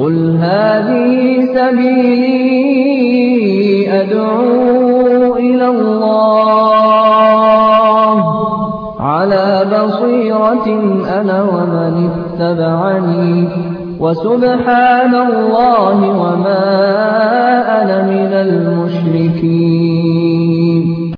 قل هذه سبيلي أدعو إلى الله على بصيرة أنا ومن اتبعني وسبحان الله وما أنا من المشركين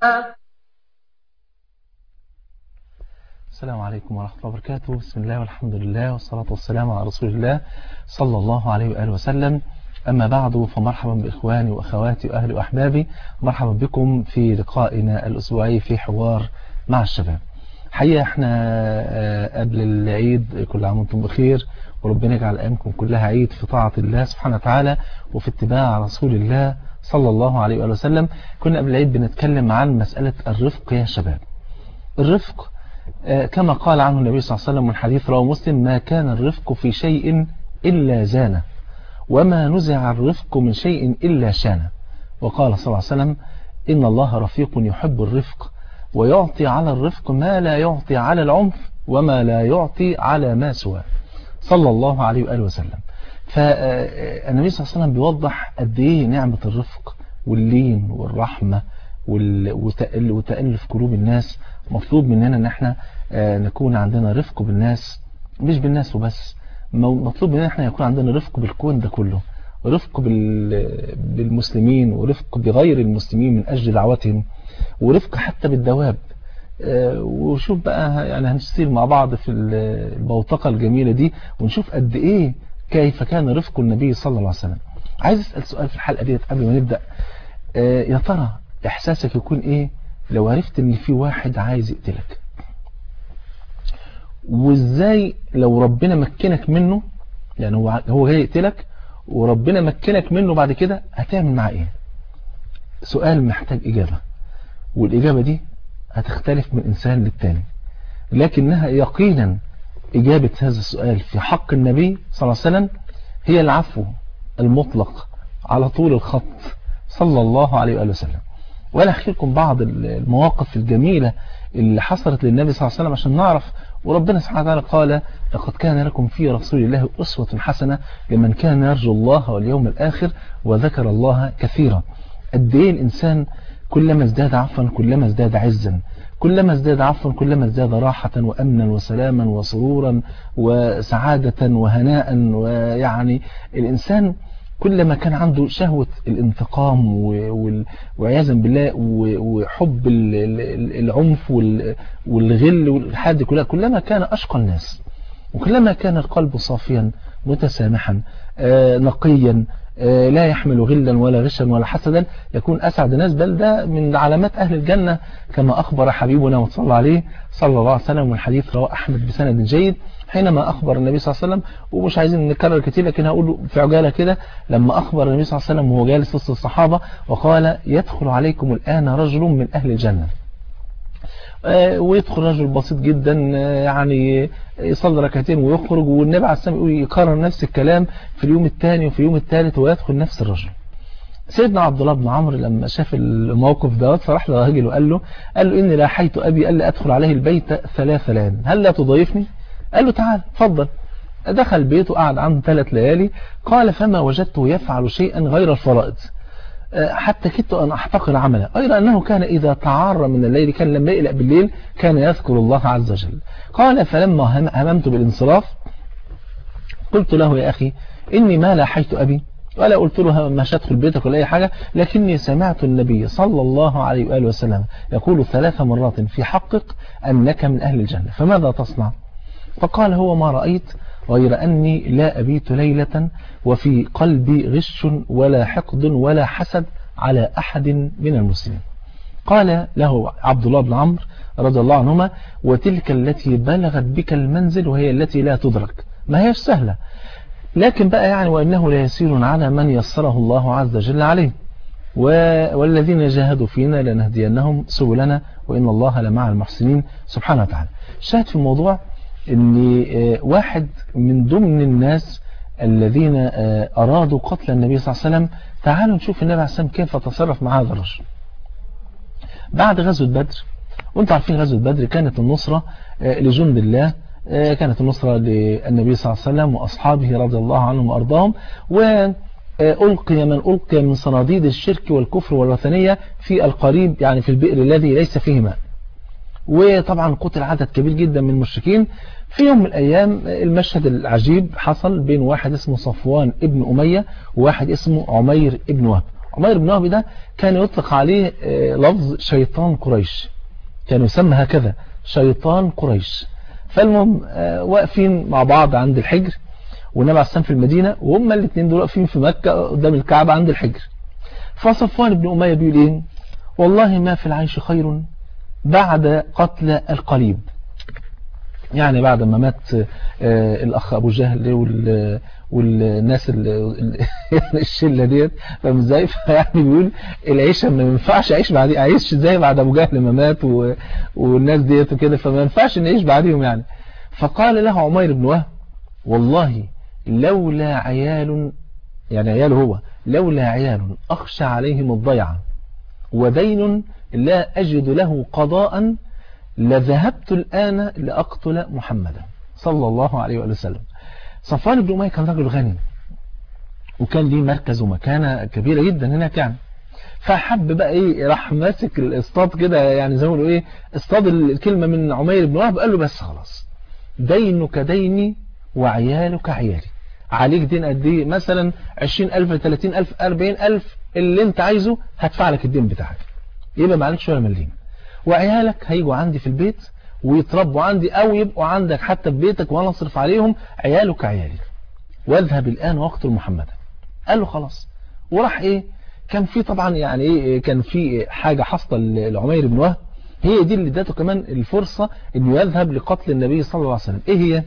السلام عليكم ورحمة الله وبركاته بسم الله والحمد لله والصلاة والسلام على رسول الله صلى الله عليه وآله وسلم أما بعد فمرحبا بإخواني وأخواتي وأهلي وأحبابي مرحبا بكم في لقائنا الأسبوعي في حوار مع الشباب حقيقة احنا قبل العيد كل عام وانتم بخير وربنا يجعل أيامكم كلها عيد في طاعة الله سبحانه وتعالى وفي اتباع رسول الله صلى الله عليه وآله وسلم كنا قبل العيد بنتكلم عن مسألة الرفق يا شباب الرفق كما قال عنه النبي صلى الله عليه وسلم من حديث رواه مسلم ما كان الرفق في شيء إلا زانه وما نزع الرفق من شيء إلا شانه وقال صلى الله عليه وسلم إن الله رفيق يحب الرفق ويعطي على الرفق ما لا يعطي على العنف وما لا يعطي على ما سواه صلى الله عليه وآله وسلم فالنبي صلى الله عليه وسلم بيوضح قد ايه نعمة الرفق واللين والرحمة وتألف قلوب الناس مطلوب مننا ان احنا نكون عندنا رفق بالناس مش بالناس وبس مطلوب مننا احنا يكون عندنا رفق بالكون ده كله رفق بالمسلمين ورفق بغير المسلمين من أجل دعوتهم ورفق حتى بالدواب وشوف بقى يعني هنسير مع بعض في البوتقة الجميلة دي ونشوف قد ايه كيف كان رفق النبي صلى الله عليه وسلم عايز اسأل سؤال في الحلقة ديت قبل ما نبدأ يا ترى احساسك يكون ايه لو عرفت ان في واحد عايز يقتلك وازاي لو ربنا مكنك منه يعني هو هو جاي يقتلك وربنا مكنك منه بعد كده هتعمل معاه ايه سؤال محتاج اجابة والاجابة دي هتختلف من انسان للتاني لكنها يقينا اجابة هذا السؤال في حق النبي صلى الله عليه وسلم هي العفو المطلق على طول الخط صلى الله عليه وآله وسلم وأنا أحكي لكم بعض المواقف الجميلة اللي حصلت للنبي صلى الله عليه وسلم عشان نعرف وربنا سبحانه وتعالى قال لقد كان لكم في رسول الله أسوة حسنة لمن كان يرجو الله واليوم الآخر وذكر الله كثيرا قد ايه الإنسان كلما ازداد عفوا كلما ازداد عزا كلما ازداد عفوا كلما ازداد راحة وأمنا وسلاما وسرورا وسعادة وهناء ويعني الإنسان كلما كان عنده شهوة الانتقام وعياذا بالله وحب العنف والغل والحاد كلها كلما كان أشقى الناس وكلما كان القلب صافيا متسامحا نقيا لا يحمل غلا ولا غشا ولا حسدا يكون أسعد الناس بل ده من علامات أهل الجنة كما أخبر حبيبنا وصلى عليه صلى الله عليه وسلم والحديث رواه أحمد بسند جيد حينما أخبر النبي صلى الله عليه وسلم ومش عايزين نكرر كتير لكن هقوله في عجالة كده لما أخبر النبي صلى الله عليه وسلم وهو جالس وسط الصحابة وقال يدخل عليكم الآن رجل من أهل الجنة ويدخل رجل بسيط جدا يعني يصلي ركعتين ويخرج والنبي عليه السلام يقول يكرر نفس الكلام في اليوم الثاني وفي اليوم الثالث ويدخل نفس الرجل سيدنا عبد الله بن عمرو لما شاف الموقف دوت فراح لراجل وقال له قال له اني لاحيت ابي قال لي ادخل عليه البيت ثلاث ليال هل لا تضيفني قال له تعال اتفضل دخل بيته قعد عنده ثلاث ليالي قال فما وجدته يفعل شيئا غير الفرائض حتى كدت أن أحتقر عمله غير أنه كان إذا تعار من الليل كان لما يقلق بالليل كان يذكر الله عز وجل قال فلما هممت بالانصراف قلت له يا أخي إني ما لاحيت أبي ولا قلت له مش هدخل بيتك ولا أي حاجة لكني سمعت النبي صلى الله عليه وآله وسلم يقول ثلاث مرات في حقك أنك من أهل الجنة فماذا تصنع فقال هو ما رأيت غير أني لا أبيت ليلة وفي قلبي غش ولا حقد ولا حسد على أحد من المسلمين قال له عبد الله بن عمرو رضي الله عنهما وتلك التي بلغت بك المنزل وهي التي لا تدرك ما هيش سهلة لكن بقى يعني وإنه لا يسير على من يسره الله عز وجل عليه والذين جاهدوا فينا لنهدينهم سبلنا وإن الله لمع المحسنين سبحانه وتعالى شاهد في الموضوع ان واحد من ضمن الناس الذين أرادوا قتل النبي صلى الله عليه وسلم تعالوا نشوف النبي عليه السلام كيف تصرف مع هذا الرجل بعد غزوة بدر وانتم عارفين غزوة بدر كانت النصرة لجند الله كانت النصرة للنبي صلى الله عليه وسلم وأصحابه رضي الله عنهم وأرضاهم وألقي من ألقي من صناديد الشرك والكفر والوثنية في القريب يعني في البئر الذي ليس فيه ماء وطبعا قتل عدد كبير جدا من المشركين في يوم من الأيام المشهد العجيب حصل بين واحد اسمه صفوان ابن أمية وواحد اسمه عمير ابن وهب عمير بن وهب ده كان يطلق عليه لفظ شيطان قريش كان يسمى هكذا شيطان قريش فالمهم واقفين مع بعض عند الحجر والنبي عليه السلام في المدينة وهم الاثنين دول واقفين في مكة قدام الكعبة عند الحجر فصفوان بن أمية بيقول ايه والله ما في العيش خير بعد قتل القليب يعني بعد ما مات الأخ أبو جهل والناس الشلة ديت فاهم ازاي فيعني بيقول العيشة ما ينفعش اعيش بعد اعيش ازاي بعد ابو جهل ما مات والناس ديت وكده فما ينفعش نعيش بعديهم يعني فقال له عمير بن وهب والله لولا عيال يعني عياله هو لولا عيال اخشى عليهم الضيعة ودين لا اجد له قضاء لذهبت الآن لأقتل محمدا صلى الله عليه وآله وسلم صفوان بن أمية كان رجل غني وكان ليه مركز ومكانة كبيرة جدا هناك يعني فحب بقى ايه راح ماسك الاصطاد كده يعني زي ما بيقولوا ايه اصطاد الكلمة من عمير بن وهب قال له بس خلاص دينك ديني وعيالك عيالي عليك دين قد ايه مثلا 20000 30000 40000 اللي انت عايزه هدفع لك الدين بتاعك يبقى ما عليكش ولا مليم وعيالك هيجوا عندي في البيت ويتربوا عندي او يبقوا عندك حتى في بيتك وانا اصرف عليهم عيالك عيالي واذهب الان واقتل محمدا قال له خلاص وراح ايه كان في طبعا يعني ايه كان في حاجة حصل لعمير بن وهب هي دي اللي ادته كمان الفرصة انه يذهب لقتل النبي صلى الله عليه وسلم ايه هي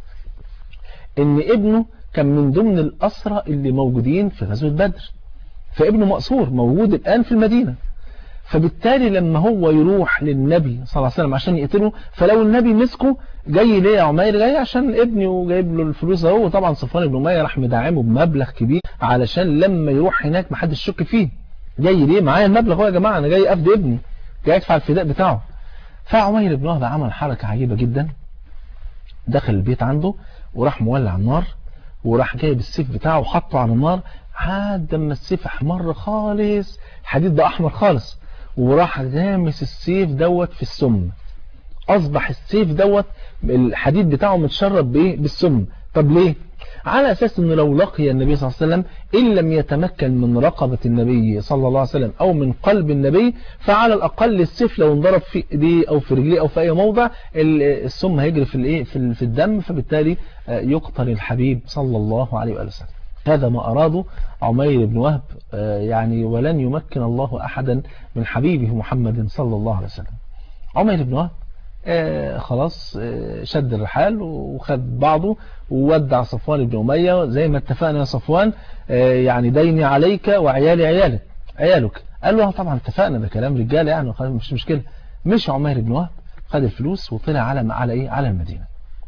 ان ابنه كان من ضمن الاسرى اللي موجودين في غزوة بدر فابنه مقصور موجود الان في المدينة فبالتالي لما هو يروح للنبي صلى الله عليه وسلم عشان يقتله فلو النبي مسكه جاي ليه يا عمير جاي عشان ابني وجايب له الفلوس اهو وطبعا صفوان بن اميه راح مدعمه بمبلغ كبير علشان لما يروح هناك ما حدش يشك فيه جاي ليه معايا المبلغ هو يا جماعه انا جاي افدي ابني جاي ادفع الفداء بتاعه فعمير بن وهب عمل حركه عجيبه جدا دخل البيت عنده وراح مولع النار وراح جايب السيف بتاعه وحطه على النار لحد ما السيف احمر خالص الحديد ده احمر خالص وراح غامس السيف دوت في السم اصبح السيف دوت الحديد بتاعه متشرب بايه بالسم طب ليه على اساس انه لو لقي النبي صلى الله عليه وسلم ان لم يتمكن من رقبة النبي صلى الله عليه وسلم او من قلب النبي فعلى الاقل السيف لو انضرب في ايديه او في رجليه او في اي موضع السم هيجري في الايه في الدم فبالتالي يقتل الحبيب صلى الله عليه واله وسلم هذا ما أراده عمير بن وهب يعني ولن يمكن الله أحدا من حبيبه محمد صلى الله عليه وسلم عمير بن وهب خلاص شد الرحال وخد بعضه وودع صفوان بن أمية زي ما اتفقنا يا صفوان يعني ديني عليك وعيالي عيالك عيالك قال له طبعا اتفقنا ده كلام رجال يعني مش مشكلة مش عمير بن وهب خد الفلوس وطلع على على ايه على المدينة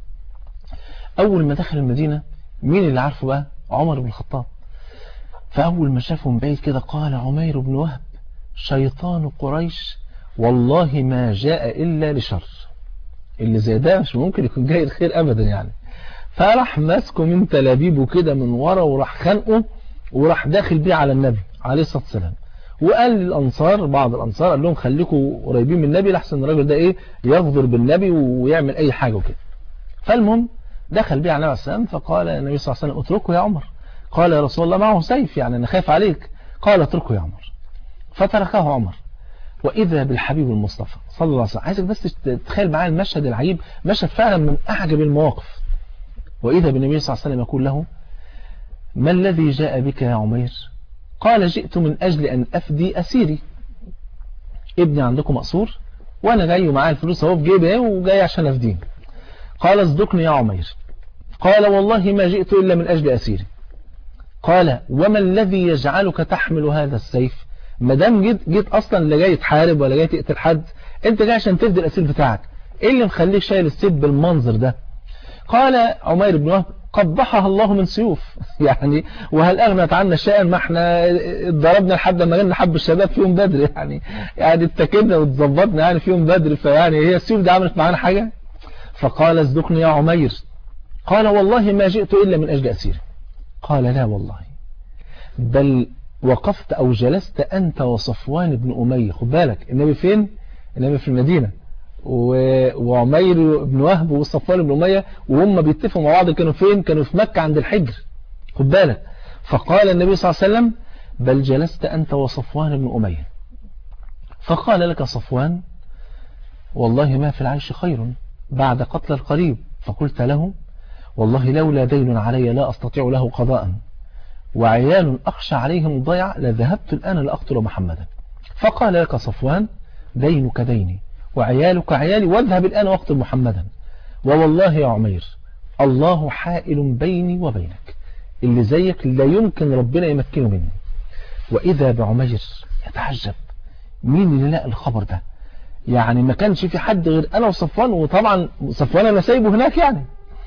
اول ما دخل المدينة مين اللي عارفه بقى عمر بن الخطاب فأول ما شافه من بعيد كده قال عمير بن وهب شيطان قريش والله ما جاء إلا لشر اللي زي ده مش ممكن يكون جاي الخير أبدا يعني فراح ماسكه من تلابيبه كده من ورا وراح خانقه وراح داخل بيه على النبي عليه الصلاة والسلام وقال للأنصار بعض الأنصار قال لهم خليكم قريبين من النبي لحسن الراجل ده إيه يغدر بالنبي ويعمل أي حاجة وكده فالمهم دخل بيه على النبي عليه السلام فقال النبي صلى الله عليه وسلم اتركه يا عمر قال يا رسول الله معه سيف يعني أنا خايف عليك قال اتركه يا عمر فتركه عمر وإذا بالحبيب المصطفى صلى الله عليه وسلم عايزك بس تتخيل معايا المشهد العجيب مشهد فعلا من أعجب المواقف وإذا بالنبي صلى الله عليه وسلم يقول له ما الذي جاء بك يا عمير قال جئت من أجل أن أفدي أسيري ابني عندكم مقصور وأنا جاي ومعايا الفلوس اهو في جيبي وجاي عشان أفديه قال اصدقني يا عمير قال والله ما جئت إلا من أجل أسيري قال وما الذي يجعلك تحمل هذا السيف ما دام جيت جيت اصلا لا جاي تحارب ولا جاي تقتل حد انت جاي عشان تفدي الاسير بتاعك ايه اللي مخليك شايل السيف بالمنظر ده قال عمير بن وهب قبحها الله من سيوف يعني وهل اغنت عنا شيئا ما احنا ضربنا لحد ما جينا حب الشباب في يوم بدر يعني يعني اتكلنا واتظبطنا يعني في يوم بدر فيعني هي السيوف دي عملت معانا حاجه فقال اصدقني يا عمير قال والله ما جئت إلا من أجل أسير قال لا والله بل وقفت أو جلست أنت وصفوان بن أمية خد بالك النبي فين النبي في المدينة وعمير بن وهب وصفوان بن أمية وهم بيتفقوا مع بعض كانوا فين كانوا في مكة عند الحجر خد بالك فقال النبي صلى الله عليه وسلم بل جلست أنت وصفوان بن أمية فقال لك صفوان والله ما في العيش خير بعد قتل القريب فقلت له والله لولا دين علي لا أستطيع له قضاء وعيال أخشى عليهم ضيع لذهبت الآن لأقتل محمدا فقال لك صفوان دينك ديني وعيالك عيالي واذهب الآن واقتل محمدا ووالله يا عمير الله حائل بيني وبينك اللي زيك لا يمكن ربنا يمكنه مني وإذا بعمير يتعجب مين اللي لقى الخبر ده يعني ما كانش في حد غير أنا وصفوان وطبعا صفوان أنا سايبه هناك يعني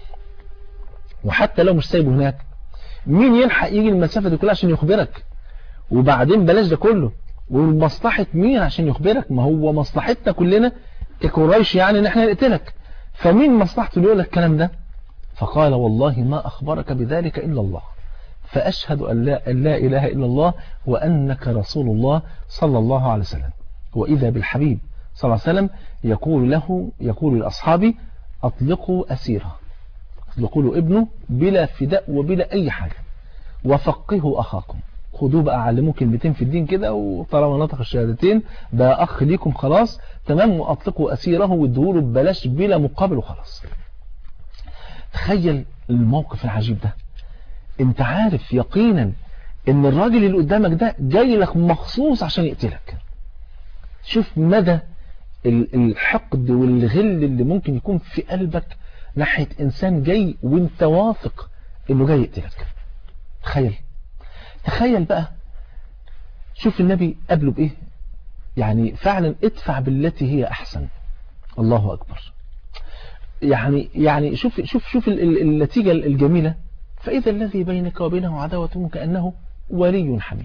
وحتى لو مش سايبه هناك مين يلحق يجي المسافة دي كلها عشان يخبرك وبعدين بلاش ده كله ومصلحة مين عشان يخبرك ما هو مصلحتنا كلنا كقريش يعني ان احنا نقتلك فمين مصلحته اللي يقول لك الكلام ده فقال والله ما أخبرك بذلك إلا الله فأشهد أن لا, أن لا إله إلا الله وأنك رسول الله صلى الله عليه وسلم وإذا بالحبيب صلى الله عليه وسلم يقول له يقول لأصحابي أطلقوا أسيره أطلقوا له ابنه بلا فداء وبلا أي حاجة وفقهوا أخاكم خدوه بقى علموه كلمتين في الدين كده وطالما نطق الشهادتين بقى أخ ليكم خلاص تمام وأطلقوا أسيره وادوه ببلاش بلا مقابل وخلاص تخيل الموقف العجيب ده انت عارف يقينا ان الراجل اللي قدامك ده جاي لك مخصوص عشان يقتلك شوف مدى الحقد والغل اللي ممكن يكون في قلبك ناحية انسان جاي وانت واثق انه جاي يقتلك تخيل تخيل بقى شوف النبي قبله بايه يعني فعلا ادفع بالتي هي احسن الله اكبر يعني يعني شوف شوف شوف النتيجة الجميلة فإذا الذي بينك وبينه عداوة كأنه ولي حميم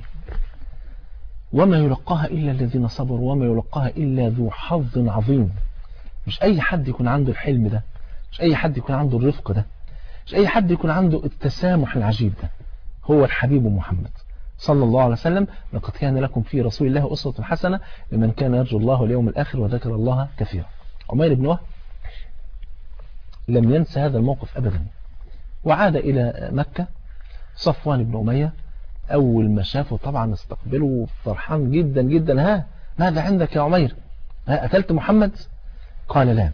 وما يلقاها إلا الذين صبروا وما يلقاها إلا ذو حظ عظيم مش أي حد يكون عنده الحلم ده مش أي حد يكون عنده الرفق ده مش أي حد يكون عنده التسامح العجيب ده هو الحبيب محمد صلى الله عليه وسلم لقد كان لكم في رسول الله أسوة حسنة لمن كان يرجو الله واليوم الآخر وذكر الله كثيرا عمير بن وهب لم ينسى هذا الموقف أبدا وعاد إلى مكة صفوان بن أمية أول ما شافه طبعا استقبله فرحان جدا جدا ها ماذا عندك يا عمير ها أكلت محمد قال لا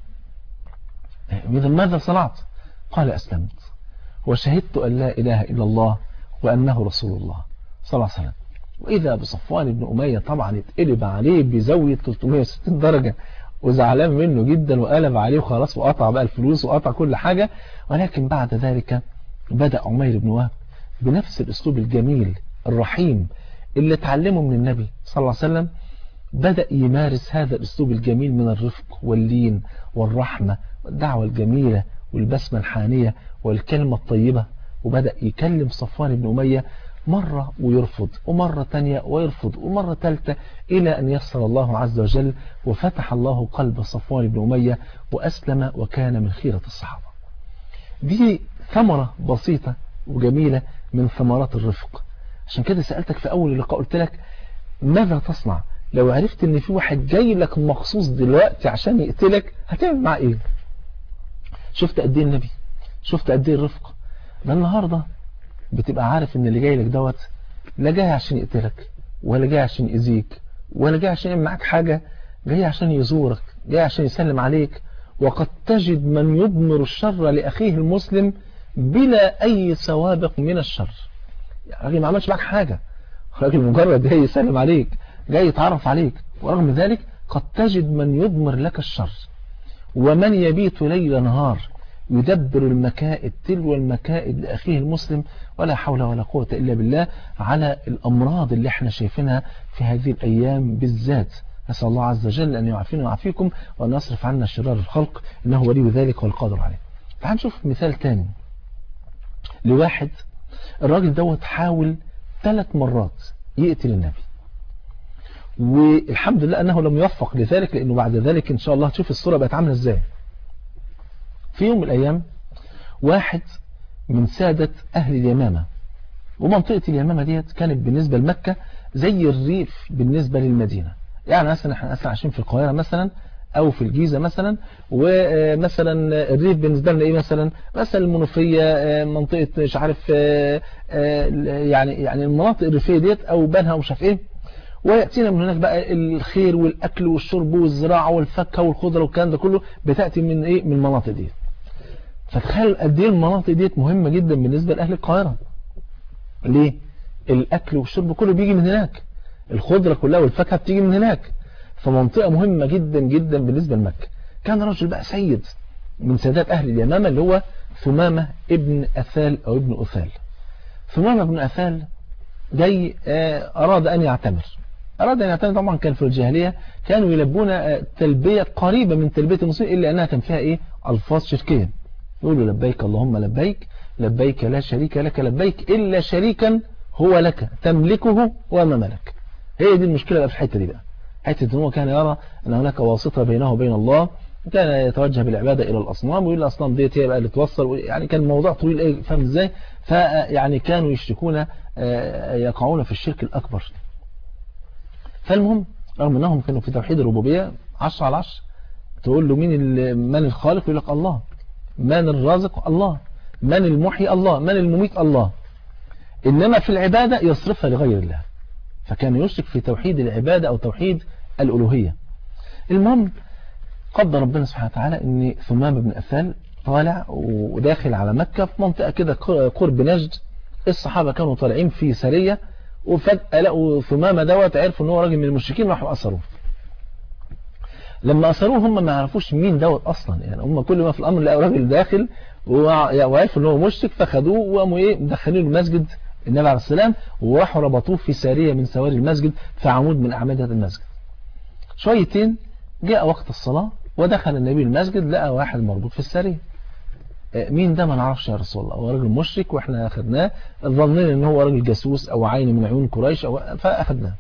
إذا ماذا صنعت قال أسلمت وشهدت أن لا إله إلا الله وأنه رسول الله صلى الله عليه وسلم وإذا بصفوان بن أمية طبعا اتقلب عليه بزاوية 360 درجة وزعلان منه جدا وقلب عليه وخلاص وقطع بقى الفلوس وقطع كل حاجة ولكن بعد ذلك بدأ عمير بن وهب بنفس الأسلوب الجميل الرحيم اللي اتعلمه من النبي صلى الله عليه وسلم بدأ يمارس هذا الأسلوب الجميل من الرفق واللين والرحمة والدعوة الجميلة والبسمة الحانية والكلمة الطيبة وبدأ يكلم صفوان بن أمية مرة ويرفض ومرة تانية ويرفض ومرة ثالثة إلى أن يسر الله عز وجل وفتح الله قلب صفوان بن أمية وأسلم وكان من خيرة الصحابة دي ثمرة بسيطة وجميلة من ثمرات الرفق عشان كده سألتك في أول اللقاء قلت لك ماذا تصنع لو عرفت ان في واحد جاي لك مخصوص دلوقتي عشان يقتلك هتعمل معاه ايه شفت قد ايه النبي شفت قد ايه الرفق ده النهارده بتبقى عارف ان اللي جاي لك دوت لا جاي عشان يقتلك ولا جاي عشان يأذيك ولا جاي عشان يعمل معاك حاجة جاي عشان يزورك جاي عشان يسلم عليك وقد تجد من يضمر الشر لأخيه المسلم بلا أي سوابق من الشر يعني راجل ما عملش معاك حاجة راجل مجرد جاي يسلم عليك جاي يتعرف عليك ورغم ذلك قد تجد من يضمر لك الشر ومن يبيت ليل نهار يدبر المكائد تلو المكائد لأخيه المسلم ولا حول ولا قوة إلا بالله على الأمراض اللي احنا شايفينها في هذه الأيام بالذات نسأل الله عز وجل أن يعافينا ويعافيكم وأن يصرف عنا شرار الخلق إنه ولي ذلك والقادر عليه تعال نشوف مثال تاني لواحد الراجل دوت حاول ثلاث مرات يقتل النبي والحمد لله أنه لم يوفق لذلك لأنه بعد ذلك إن شاء الله تشوف الصورة بقت عاملة إزاي في يوم من الأيام واحد من سادة أهل اليمامة ومنطقة اليمامة ديت كانت بالنسبة لمكة زي الريف بالنسبة للمدينة يعني مثلا احنا اصلا عايشين في القاهرة مثلا او في الجيزة مثلا ومثلا الريف بالنسبة لنا ايه مثلا مثلا المنوفية منطقة مش عارف يعني يعني المناطق الريفية ديت او بنها ومش عارف ايه ويأتينا من هناك بقى الخير والاكل والشرب والزراعة والفاكهه والخضرة والكلام ده كله بتأتي من ايه من المناطق ديت فتخيل قد ايه المناطق ديت مهمة جدا بالنسبة لأهل القاهرة ليه الاكل والشرب كله بيجي من هناك الخضرة كلها والفاكهه بتيجي من هناك فمنطقة مهمة جدا جدا بالنسبة لمكة كان رجل بقى سيد من سادات أهل اليمامة اللي هو ثمامة ابن أثال أو ابن أثال ثمامة ابن أثال جاي أراد أن يعتمر أراد أن يعتمر طبعا كان في الجاهلية كانوا يلبون تلبية قريبة من تلبية المسلمين إلا أنها كان فيها إيه ألفاظ شركية يقولوا لبيك اللهم لبيك لبيك لا شريك لك لبيك إلا شريكا هو لك تملكه وما ملك هي دي المشكلة بقى في الحتة دي بقى حتة ان هو كان يرى ان هناك واسطة بينه وبين الله كان يتوجه بالعبادة الى الاصنام ويقول الاصنام ديت هي بقى اللي توصل يعني كان الموضوع طويل ايه فاهم ازاي فيعني كانوا يشركون يقعون في الشرك الاكبر فالمهم رغم انهم كانوا في توحيد الربوبية 10 على 10 تقول له مين من الخالق يقول لك الله من الرازق الله من المحيي الله من المميت الله انما في العبادة يصرفها لغير الله فكان يشرك في توحيد العبادة أو توحيد الألوهية المهم قدر ربنا سبحانه وتعالى أن ثمام بن أثال طالع وداخل على مكة في منطقة كده قرب نجد الصحابة كانوا طالعين في سرية وفجأة لقوا ثمامة دوت عرفوا ان هو راجل من المشركين راحوا أسروه لما أسروه هم ما يعرفوش مين دوت أصلا يعني هم كل ما في الأمر لقوا راجل داخل وعرفوا ان هو مشرك فخدوه وقاموا ايه مدخلينه المسجد النبي عليه السلام وراحوا ربطوه في سارية من سواري المسجد في عمود من أعمدة المسجد شويتين جاء وقت الصلاة ودخل النبي المسجد لقى واحد مربوط في السارية مين ده ما نعرفش يا رسول الله هو راجل مشرك واحنا اخذناه ظننا ان هو راجل جاسوس او عين من عيون قريش أو فاخذناه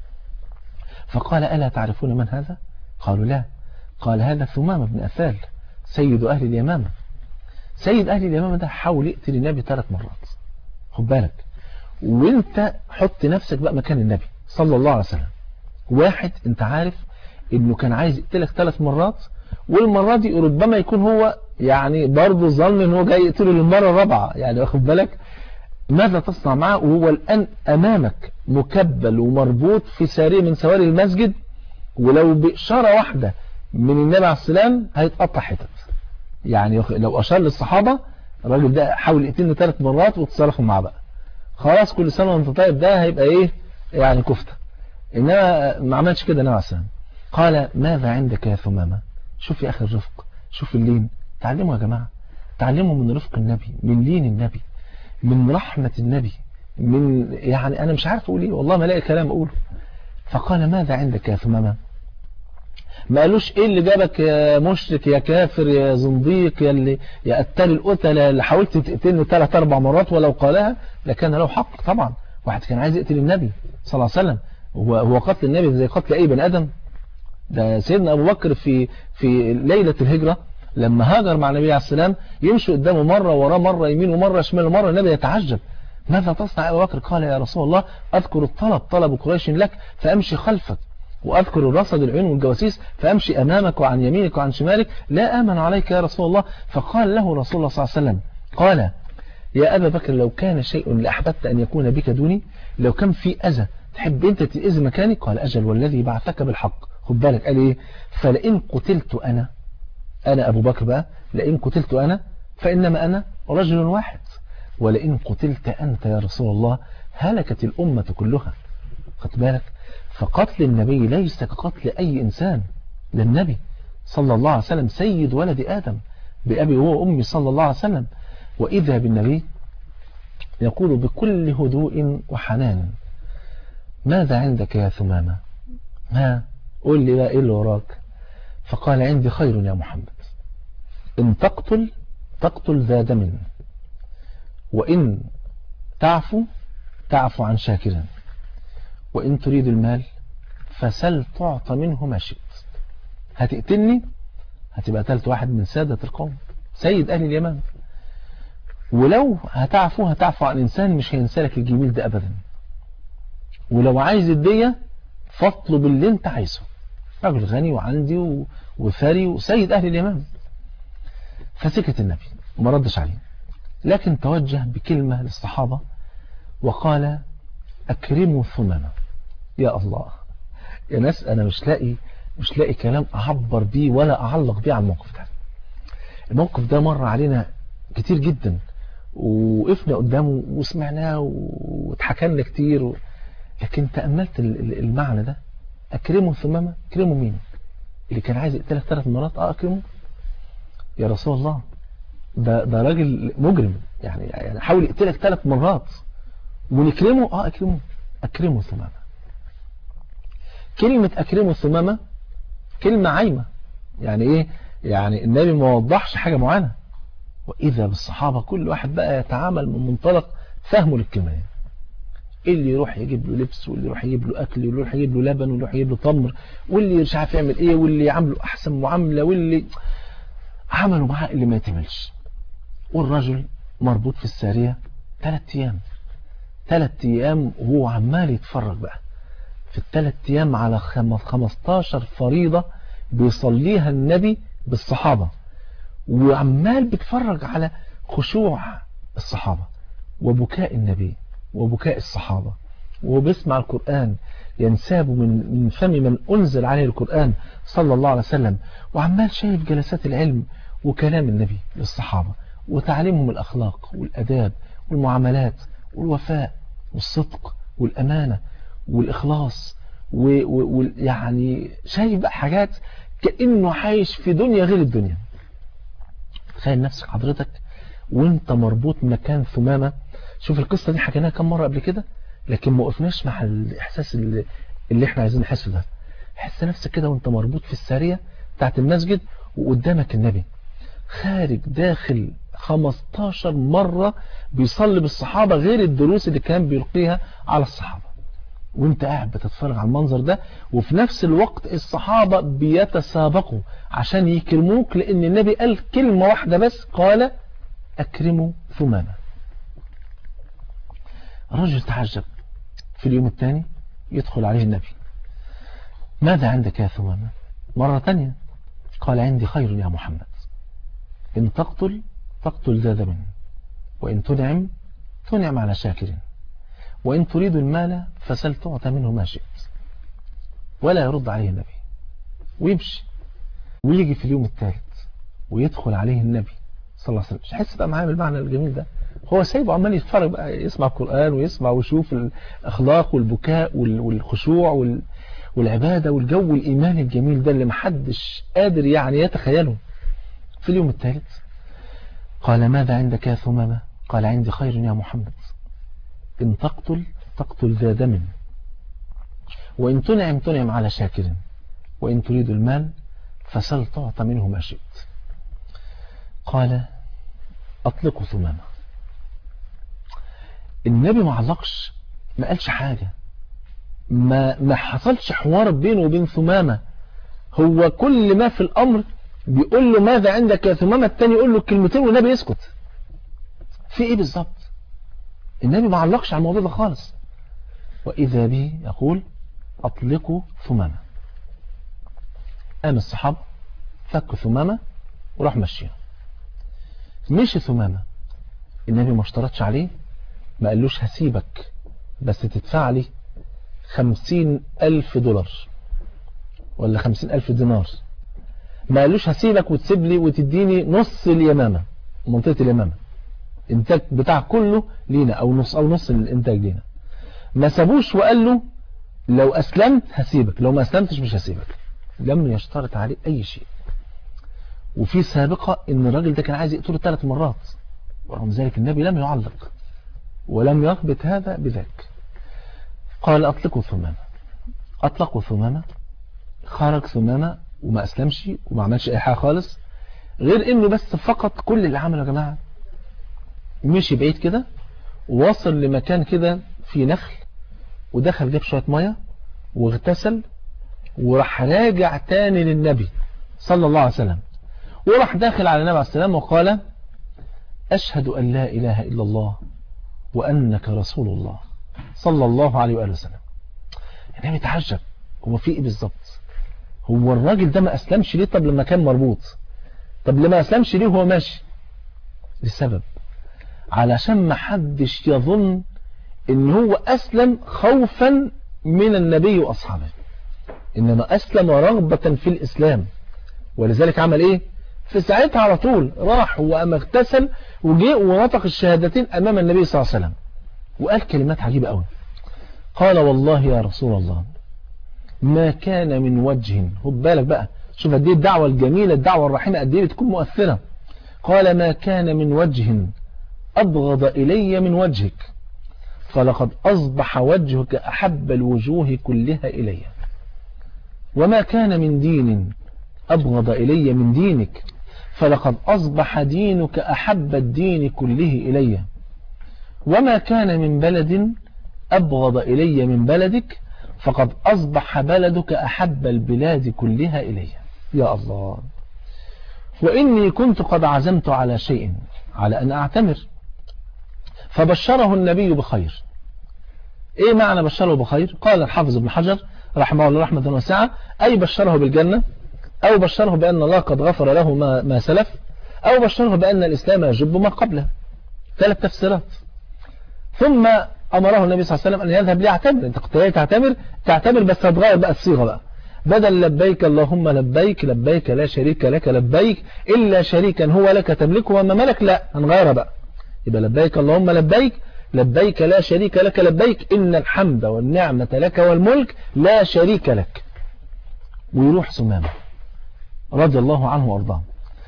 فقال ألا تعرفون من هذا قالوا لا قال هذا ثمامة بن أثال سيد أهل اليمامة سيد أهل اليمامة ده حاول يقتل النبي ثلاث مرات خد بالك وانت حط نفسك بقى مكان النبي صلى الله عليه وسلم واحد انت عارف انه كان عايز يقتلك ثلاث مرات والمرة دي ربما يكون هو يعني برضه ظن ان هو جاي يقتله للمرة الرابعة يعني واخد بالك ماذا تصنع معه وهو الآن أمامك مكبل ومربوط في سارية من سواري المسجد ولو بإشارة واحدة من النبي عليه السلام هيتقطع حتت يعني لو أشار للصحابة الراجل ده حاول يقتلني ثلاث مرات وتصرفوا معاه بقى خلاص كل سنة وانت طيب ده هيبقى ايه يعني كفتة انما ما عملش كده النبي عليه السلام قال ماذا عندك يا ثمامة شوف يا اخي الرفق شوف اللين تعلموا يا جماعة تعلموا من رفق النبي من لين النبي من رحمة النبي من يعني انا مش عارف اقول ايه والله ما لاقي كلام اقوله فقال ماذا عندك يا ثمامة ما قالوش ايه اللي جابك يا مشرك يا كافر يا زنديق يا اللي يا قتال القتلة اللي حاولت تقتلني ثلاث اربع مرات ولو قالها لكان له حق طبعا واحد كان عايز يقتل النبي صلى الله عليه وسلم هو هو قتل النبي زي قتل اي بني ادم ده سيدنا ابو بكر في في ليلة الهجرة لما هاجر مع النبي عليه السلام يمشي قدامه مرة وراه مرة يمين ومرة شمال ومرة النبي يتعجب ماذا تصنع يا ابو بكر قال يا رسول الله اذكر الطلب طلب قريش لك فامشي خلفك وأذكر الرصد العيون والجواسيس فأمشي أمامك وعن يمينك وعن شمالك لا آمن عليك يا رسول الله فقال له رسول الله صلى الله عليه وسلم قال يا أبا بكر لو كان شيء لأحببت أن يكون بك دوني لو كان في أذى تحب أنت تأذي مكاني قال أجل والذي بعثك بالحق خد بالك قال إيه فلئن قتلت أنا أنا أبو بكر بقى لئن قتلت أنا فإنما أنا رجل واحد ولئن قتلت أنت يا رسول الله هلكت الأمة كلها خد بالك فقتل النبي ليس كقتل أي إنسان للنبي صلى الله عليه وسلم سيد ولد آدم بأبي هو أمي صلى الله عليه وسلم وإذا بالنبي يقول بكل هدوء وحنان ماذا عندك يا ثمامة ها قل لي بقى إيه اللي وراك فقال عندي خير يا محمد إن تقتل تقتل ذا دم وإن تعفو تعفو عن شاكر وإن تريد المال فسل تعطى منه ما شئت هتقتلني هتبقى قتلت واحد من سادة القوم سيد أهل اليمن ولو هتعفو هتعفو عن إنسان مش هينسى لك الجميل ده أبدا ولو عايز الدية فاطلب اللي انت عايزه راجل غني وعندي وثري وسيد أهل اليمن فسكت النبي وما ردش عليه لكن توجه بكلمة للصحابة وقال أكرموا ثمامة يا الله يا ناس أنا مش لاقي مش لاقي كلام أعبر بيه ولا أعلق بيه على الموقف ده الموقف ده مر علينا كتير جدا وقفنا قدامه وسمعناه واتحكى لنا كتير و... لكن تأملت المعنى ده أكرموا ثمامة أكرموا مين اللي كان عايز يقتلك ثلاث مرات اه أكرمه يا رسول الله ده ده راجل مجرم يعني يعني حاول يقتلك ثلاث مرات ونكرمه اه اكرمه اكرمه ثمامة كلمة اكرمه ثمامة كلمة عايمة يعني ايه يعني النبي ما وضحش حاجة معينة واذا بالصحابة كل واحد بقى يتعامل من منطلق فهمه للكلمة دي اللي يروح يجيب له لبس واللي يروح يجيب له اكل واللي يروح يجيب له لبن واللي يروح يجيب له تمر واللي مش عارف يعمل ايه واللي يعامله احسن معاملة واللي عملوا معاه اللي ما يتملش والرجل مربوط في السارية ثلاث ايام ثلاث ايام وهو عمال يتفرج بقى في الثلاث ايام على 15 فريضة بيصليها النبي بالصحابة وعمال بيتفرج على خشوع الصحابة وبكاء النبي وبكاء الصحابة وبيسمع القرآن ينساب من من فم من أنزل عليه القرآن صلى الله عليه وسلم وعمال شايف جلسات العلم وكلام النبي للصحابة وتعليمهم الأخلاق والأداب والمعاملات والوفاء والصدق والأمانة والإخلاص ويعني شايف بقى حاجات كأنه عايش في دنيا غير الدنيا تخيل نفسك حضرتك وانت مربوط مكان ثمامة شوف القصة دي حكيناها كم مرة قبل كده لكن ما وقفناش مع الإحساس اللي, اللي احنا عايزين نحسه ده حس نفسك كده وانت مربوط في السارية بتاعت المسجد وقدامك النبي خارج داخل 15 مرة بيصلي بالصحابة غير الدروس اللي كان بيلقيها على الصحابة وانت قاعد بتتفرج على المنظر ده وفي نفس الوقت الصحابة بيتسابقوا عشان يكرموك لان النبي قال كلمة واحدة بس قال اكرموا ثمامة الرجل تعجب في اليوم الثاني يدخل عليه النبي ماذا عندك يا ثمامة مرة ثانية قال عندي خير يا محمد إن تقتل تقتل ذا دم وإن تنعم تنعم على شاكر وإن تريد المال فسل تعطى منه ما شئت ولا يرد عليه النبي ويمشي ويجي في اليوم الثالث ويدخل عليه النبي صلى الله عليه وسلم مش حس بقى معاه بالمعنى الجميل ده هو سايبه عمال يتفرج بقى يسمع القرآن ويسمع ويشوف الأخلاق والبكاء والخشوع والعبادة والجو الإيماني الجميل ده اللي محدش قادر يعني يتخيله في اليوم الثالث قال ماذا عندك يا ثمامة قال عندي خير يا محمد إن تقتل تقتل ذا دم وإن تنعم تنعم على شاكر وإن تريد المال فسل تعطى منه ما شئت قال أطلقوا ثمامة النبي ما علقش ما قالش حاجة ما ما حصلش حوار بينه وبين ثمامة هو كل ما في الأمر بيقول له ماذا عندك يا ثمامة التاني يقول له كلمتين والنبي يسكت في ايه بالظبط النبي ما علقش على الموضوع ده خالص وإذا به يقول أطلقوا ثمامة قام الصحابة فكوا ثمامة وراح مشيها مشي ثمامة النبي ما اشترطش عليه ما قالوش هسيبك بس تدفع لي خمسين ألف دولار ولا خمسين ألف دينار ما قالوش هسيبك وتسيب لي وتديني نص اليمامة منطقة اليمامة انتاج بتاع كله لينا او نص او نص الانتاج لينا ما سابوش وقال له لو اسلمت هسيبك لو ما اسلمتش مش هسيبك لم يشترط عليه اي شيء وفي سابقة ان الراجل ده كان عايز يقتله ثلاث مرات ورغم ذلك النبي لم يعلق ولم يربط هذا بذاك قال اطلقوا ثمامة اطلقوا ثمامة خرج ثمامة وما اسلمش وما عملش اي حاجة خالص غير انه بس فقط كل اللي عمله يا جماعة مشي بعيد كده ووصل لمكان كده في نخل ودخل جاب شوية مية واغتسل وراح راجع تاني للنبي صلى الله عليه وسلم وراح داخل على النبي عليه السلام وقال أشهد أن لا إله إلا الله وأنك رسول الله صلى الله عليه وآله وسلم النبي يتعجب هو في إيه بالظبط هو الراجل ده ما أسلمش ليه طب لما كان مربوط طب لما أسلمش ليه هو ماشي لسبب علشان ما حدش يظن ان هو أسلم خوفا من النبي وأصحابه إنما أسلم رغبة في الإسلام ولذلك عمل إيه في ساعتها على طول راح وقام اغتسل وجاء ونطق الشهادتين أمام النبي صلى الله عليه وسلم وقال كلمات عجيبة قوي قال والله يا رسول الله ما كان من وجه خد بالك بقى شوف قد ايه الدعوة الجميلة الدعوة الرحيمة قد ايه بتكون مؤثرة قال ما كان من وجه أبغض إلي من وجهك فلقد أصبح وجهك أحب الوجوه كلها إلي وما كان من دين أبغض إلي من دينك فلقد أصبح دينك أحب الدين كله إلي وما كان من بلد أبغض إلي من بلدك فقد أصبح بلدك أحب البلاد كلها إلي يا الله وإني كنت قد عزمت على شيء على أن أعتمر فبشره النبي بخير إيه معنى بشره بخير قال الحافظ ابن حجر رحمه الله رحمة واسعة أي بشره بالجنة أو بشره بأن الله قد غفر له ما, ما سلف أو بشره بأن الإسلام يجب ما قبله ثلاث تفسيرات ثم أمره النبي صلى الله عليه وسلم أن يذهب ليعتمر أنت كنت تعتمر تعتمر بس هتغير بقى الصيغة بقى بدل لبيك اللهم لبيك لبيك لا شريك لك لبيك إلا شريكا هو لك تملكه وما ملك لا هنغيرها بقى يبقى لبيك اللهم لبيك لبيك لا شريك لك لبيك إن الحمد والنعمة لك والملك لا شريك لك ويروح سمامة رضي الله عنه وارضاه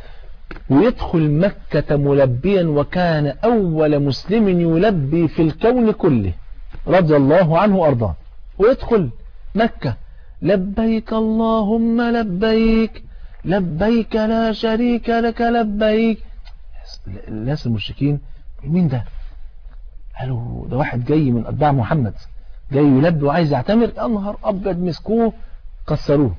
ويدخل مكة ملبيا وكان أول مسلم يلبي في الكون كله رضي الله عنه وارضاه ويدخل مكة لبيك اللهم لبيك لبيك لا شريك لك لبيك الناس المشركين مين ده قالوا ده واحد جاي من أتباع محمد جاي يلبي وعايز يعتمر يا نهار أبيض مسكوه كسروه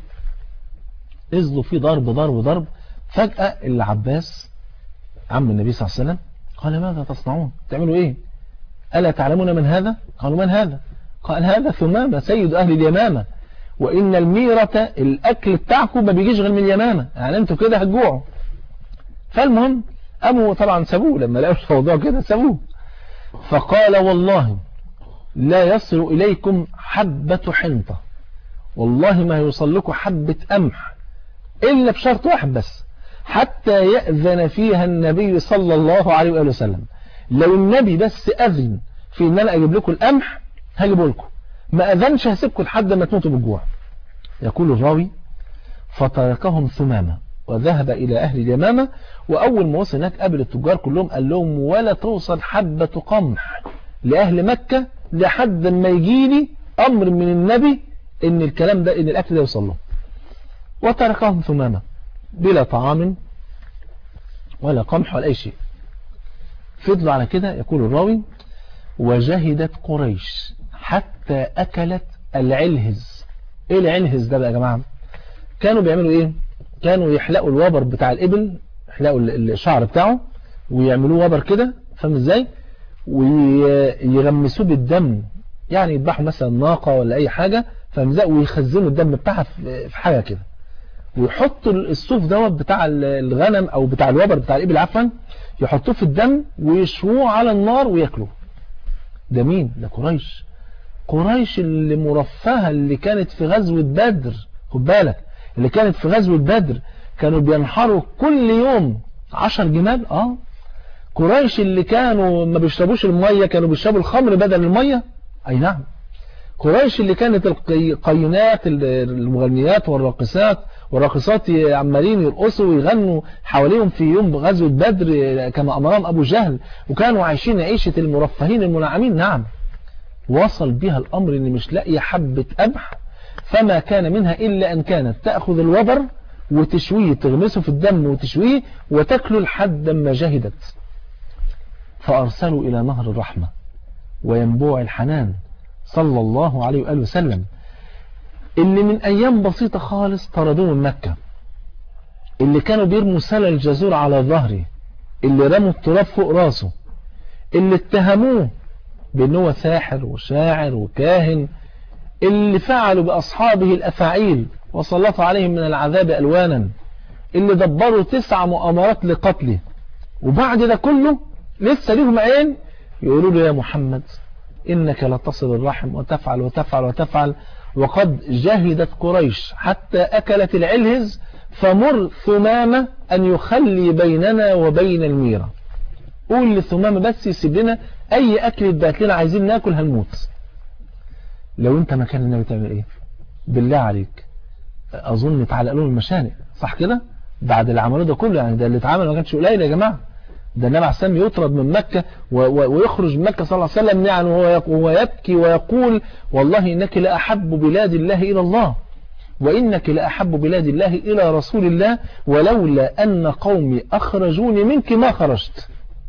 نزلوا فيه ضرب ضرب ضرب فجأة العباس عم النبي صلى الله عليه وسلم قال ماذا تصنعون تعملوا ايه ألا تعلمون من هذا قالوا من هذا قال هذا ثمامة سيد أهل اليمامة وإن الميرة الأكل بتاعكم ما بيجيش غير من اليمامة يعني انتوا كده هتجوعوا فالمهم أبو طبعا سابوه لما لقوا الموضوع كده سابوه فقال والله لا يصل إليكم حبة حنطة والله ما يوصل لكم حبة قمح إلا بشرط واحد بس حتى يأذن فيها النبي صلى الله عليه وآله وسلم لو النبي بس أذن في إن أنا أجيب لكم القمح هجيبه لكم ما أذنش هسيبكم لحد ما تموتوا بالجوع يقول الراوي فتركهم ثمامة وذهب إلى أهل اليمامة وأول ما وصل هناك قابل التجار كلهم قال لهم ولا توصل حبة قمح لأهل مكة لحد ما يجيلي أمر من النبي إن الكلام ده إن الأكل ده يوصل له وتركهم ثمامة بلا طعام ولا قمح ولا أي شيء فضلوا على كده يقول الراوي وجهدت قريش حتى أكلت العلهز إيه العلهز ده بقى يا جماعة كانوا بيعملوا إيه كانوا يحلقوا الوبر بتاع الإبل يحلقوا الشعر بتاعه ويعملوه وبر كده فاهم ازاي ويغمسوه بالدم يعني يذبحوا مثلا ناقة ولا أي حاجة فاهم ازاي ويخزنوا الدم بتاعها في حاجة كده ويحطوا الصوف دوت بتاع الغنم او بتاع الوبر بتاع الابل عفوا يحطوه في الدم ويشووه على النار وياكلوه ده مين ده قريش قريش اللي مرفهة اللي كانت في غزوة بدر خد بالك اللي كانت في غزوة بدر كانوا بينحروا كل يوم عشر جمال اه قريش اللي كانوا ما بيشربوش المية كانوا بيشربوا الخمر بدل المية اي نعم قريش اللي كانت القينات المغنيات والراقصات والراقصات عمالين يرقصوا ويغنوا حواليهم في يوم غزوة بدر كما أمرهم أبو جهل وكانوا عايشين عيشة المرفهين المنعمين نعم وصل بها الأمر إن مش لاقية حبة قمح فما كان منها إلا أن كانت تأخذ الوبر وتشويه تغمسه في الدم وتشويه وتاكله لحد ما جهدت فأرسلوا إلى نهر الرحمة وينبوع الحنان صلى الله عليه وآله وسلم اللي من أيام بسيطة خالص طردوه من مكة اللي كانوا بيرموا سلة الجزور على ظهره اللي رموا التراب فوق راسه اللي اتهموه بأنه هو ساحر وشاعر وكاهن اللي فعلوا بأصحابه الأفاعيل وسلطوا عليهم من العذاب ألوانا اللي دبروا تسع مؤامرات لقتله وبعد ده كله لسه ليهم عين يقولوا له يا محمد إنك لتصل الرحم وتفعل وتفعل وتفعل وقد جهدت قريش حتى أكلت العلهز فمر ثمامة أن يخلي بيننا وبين الميرة قول لثمامة بس يسيب لنا أي أكل يتبعت لنا عايزين ناكل هنموت لو أنت مكان النبي تعمل إيه بالله عليك أظن تعلق لهم المشانق صح كده بعد اللي عملوه ده كله يعني ده اللي اتعمل ما كانش قليل يا جماعة ده النبي عليه السلام يطرد من مكة ويخرج من مكة صلى الله عليه وسلم يعني وهو يبكي ويقول والله إنك لأحب بلاد الله إلى الله وإنك لأحب بلاد الله إلى رسول الله ولولا أن قومي أخرجوني منك ما خرجت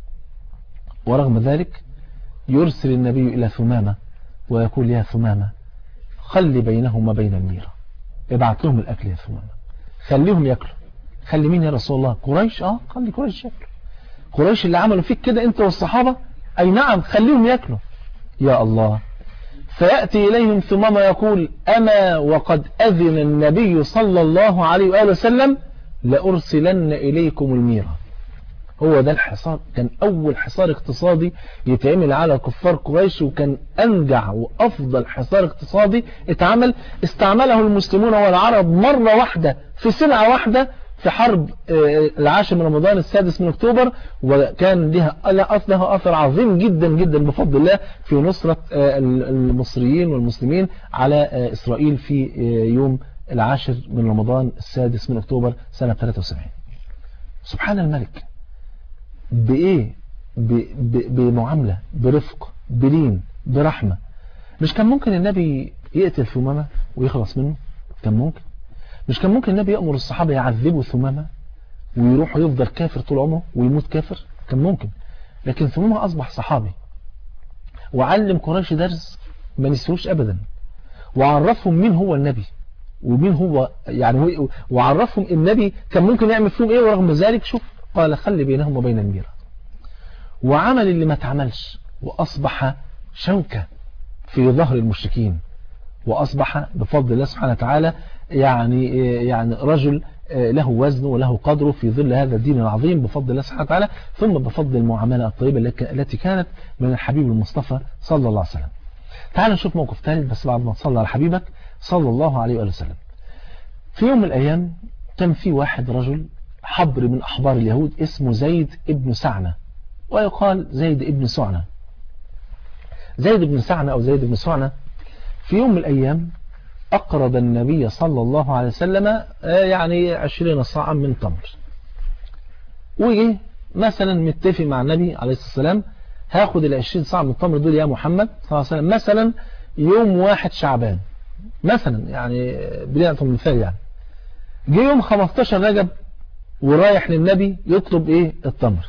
ورغم ذلك يرسل النبي إلى ثمامة ويقول يا ثمامة خلي بينهم وبين الميرة ابعت لهم الأكل يا ثمامة خليهم يأكلوا خلي مين يا رسول الله قريش اه خلي قريش يأكلوا قريش اللي عملوا فيك كده انت والصحابة اي نعم خليهم يأكلوا يا الله فيأتي إليهم ثمامة يقول أما وقد أذن النبي صلى الله عليه وآله وسلم لأرسلن إليكم الميرة هو ده الحصار كان أول حصار اقتصادي يتعمل على كفار قريش وكان أنجع وأفضل حصار اقتصادي اتعمل استعمله المسلمون والعرب مرة واحدة في سنة واحدة في حرب العاشر من رمضان السادس من أكتوبر وكان لها لها أثر عظيم جدا جدا بفضل الله في نصرة المصريين والمسلمين على إسرائيل في يوم العاشر من رمضان السادس من أكتوبر سنة 73 سبحان الملك بإيه بمعاملة برفق بلين برحمة مش كان ممكن النبي يقتل ثمامة ويخلص منه كان ممكن مش كان ممكن النبي يأمر الصحابة يعذبوا ثمامة ويروحوا يفضل كافر طول عمره ويموت كافر كان ممكن لكن ثمامة أصبح صحابي وعلم قريش درس ما نسيوش أبدا وعرفهم مين هو النبي ومين هو يعني هو وعرفهم النبي كان ممكن يعمل فيهم ايه ورغم ذلك شوف قال خلي بينهم وبين الميرة وعمل اللي ما اتعملش وأصبح شوكة في ظهر المشركين وأصبح بفضل الله سبحانه وتعالى يعني يعني رجل له وزنه وله قدره في ظل هذا الدين العظيم بفضل الله سبحانه وتعالى ثم بفضل المعاملة الطيبة التي كانت من الحبيب المصطفى صلى الله عليه وسلم تعال نشوف موقف ثالث بس بعد ما تصلى على حبيبك صلى الله عليه وآله وسلم في يوم من الأيام كان في واحد رجل حبر من أحبار اليهود اسمه زيد ابن سعنة ويقال زيد ابن سعنة زيد بن سعنة أو زيد بن سعنة في يوم من الأيام أقرض النبي صلى الله عليه وسلم يعني عشرين صاعا من تمر وجه مثلا متفق مع النبي عليه الصلاة والسلام هاخد العشرين صاع من التمر دول يا محمد صلى الله عليه وسلم مثلا يوم واحد شعبان مثلا يعني بنعطي مثال يعني جه يوم 15 رجب ورايح للنبي يطلب ايه التمر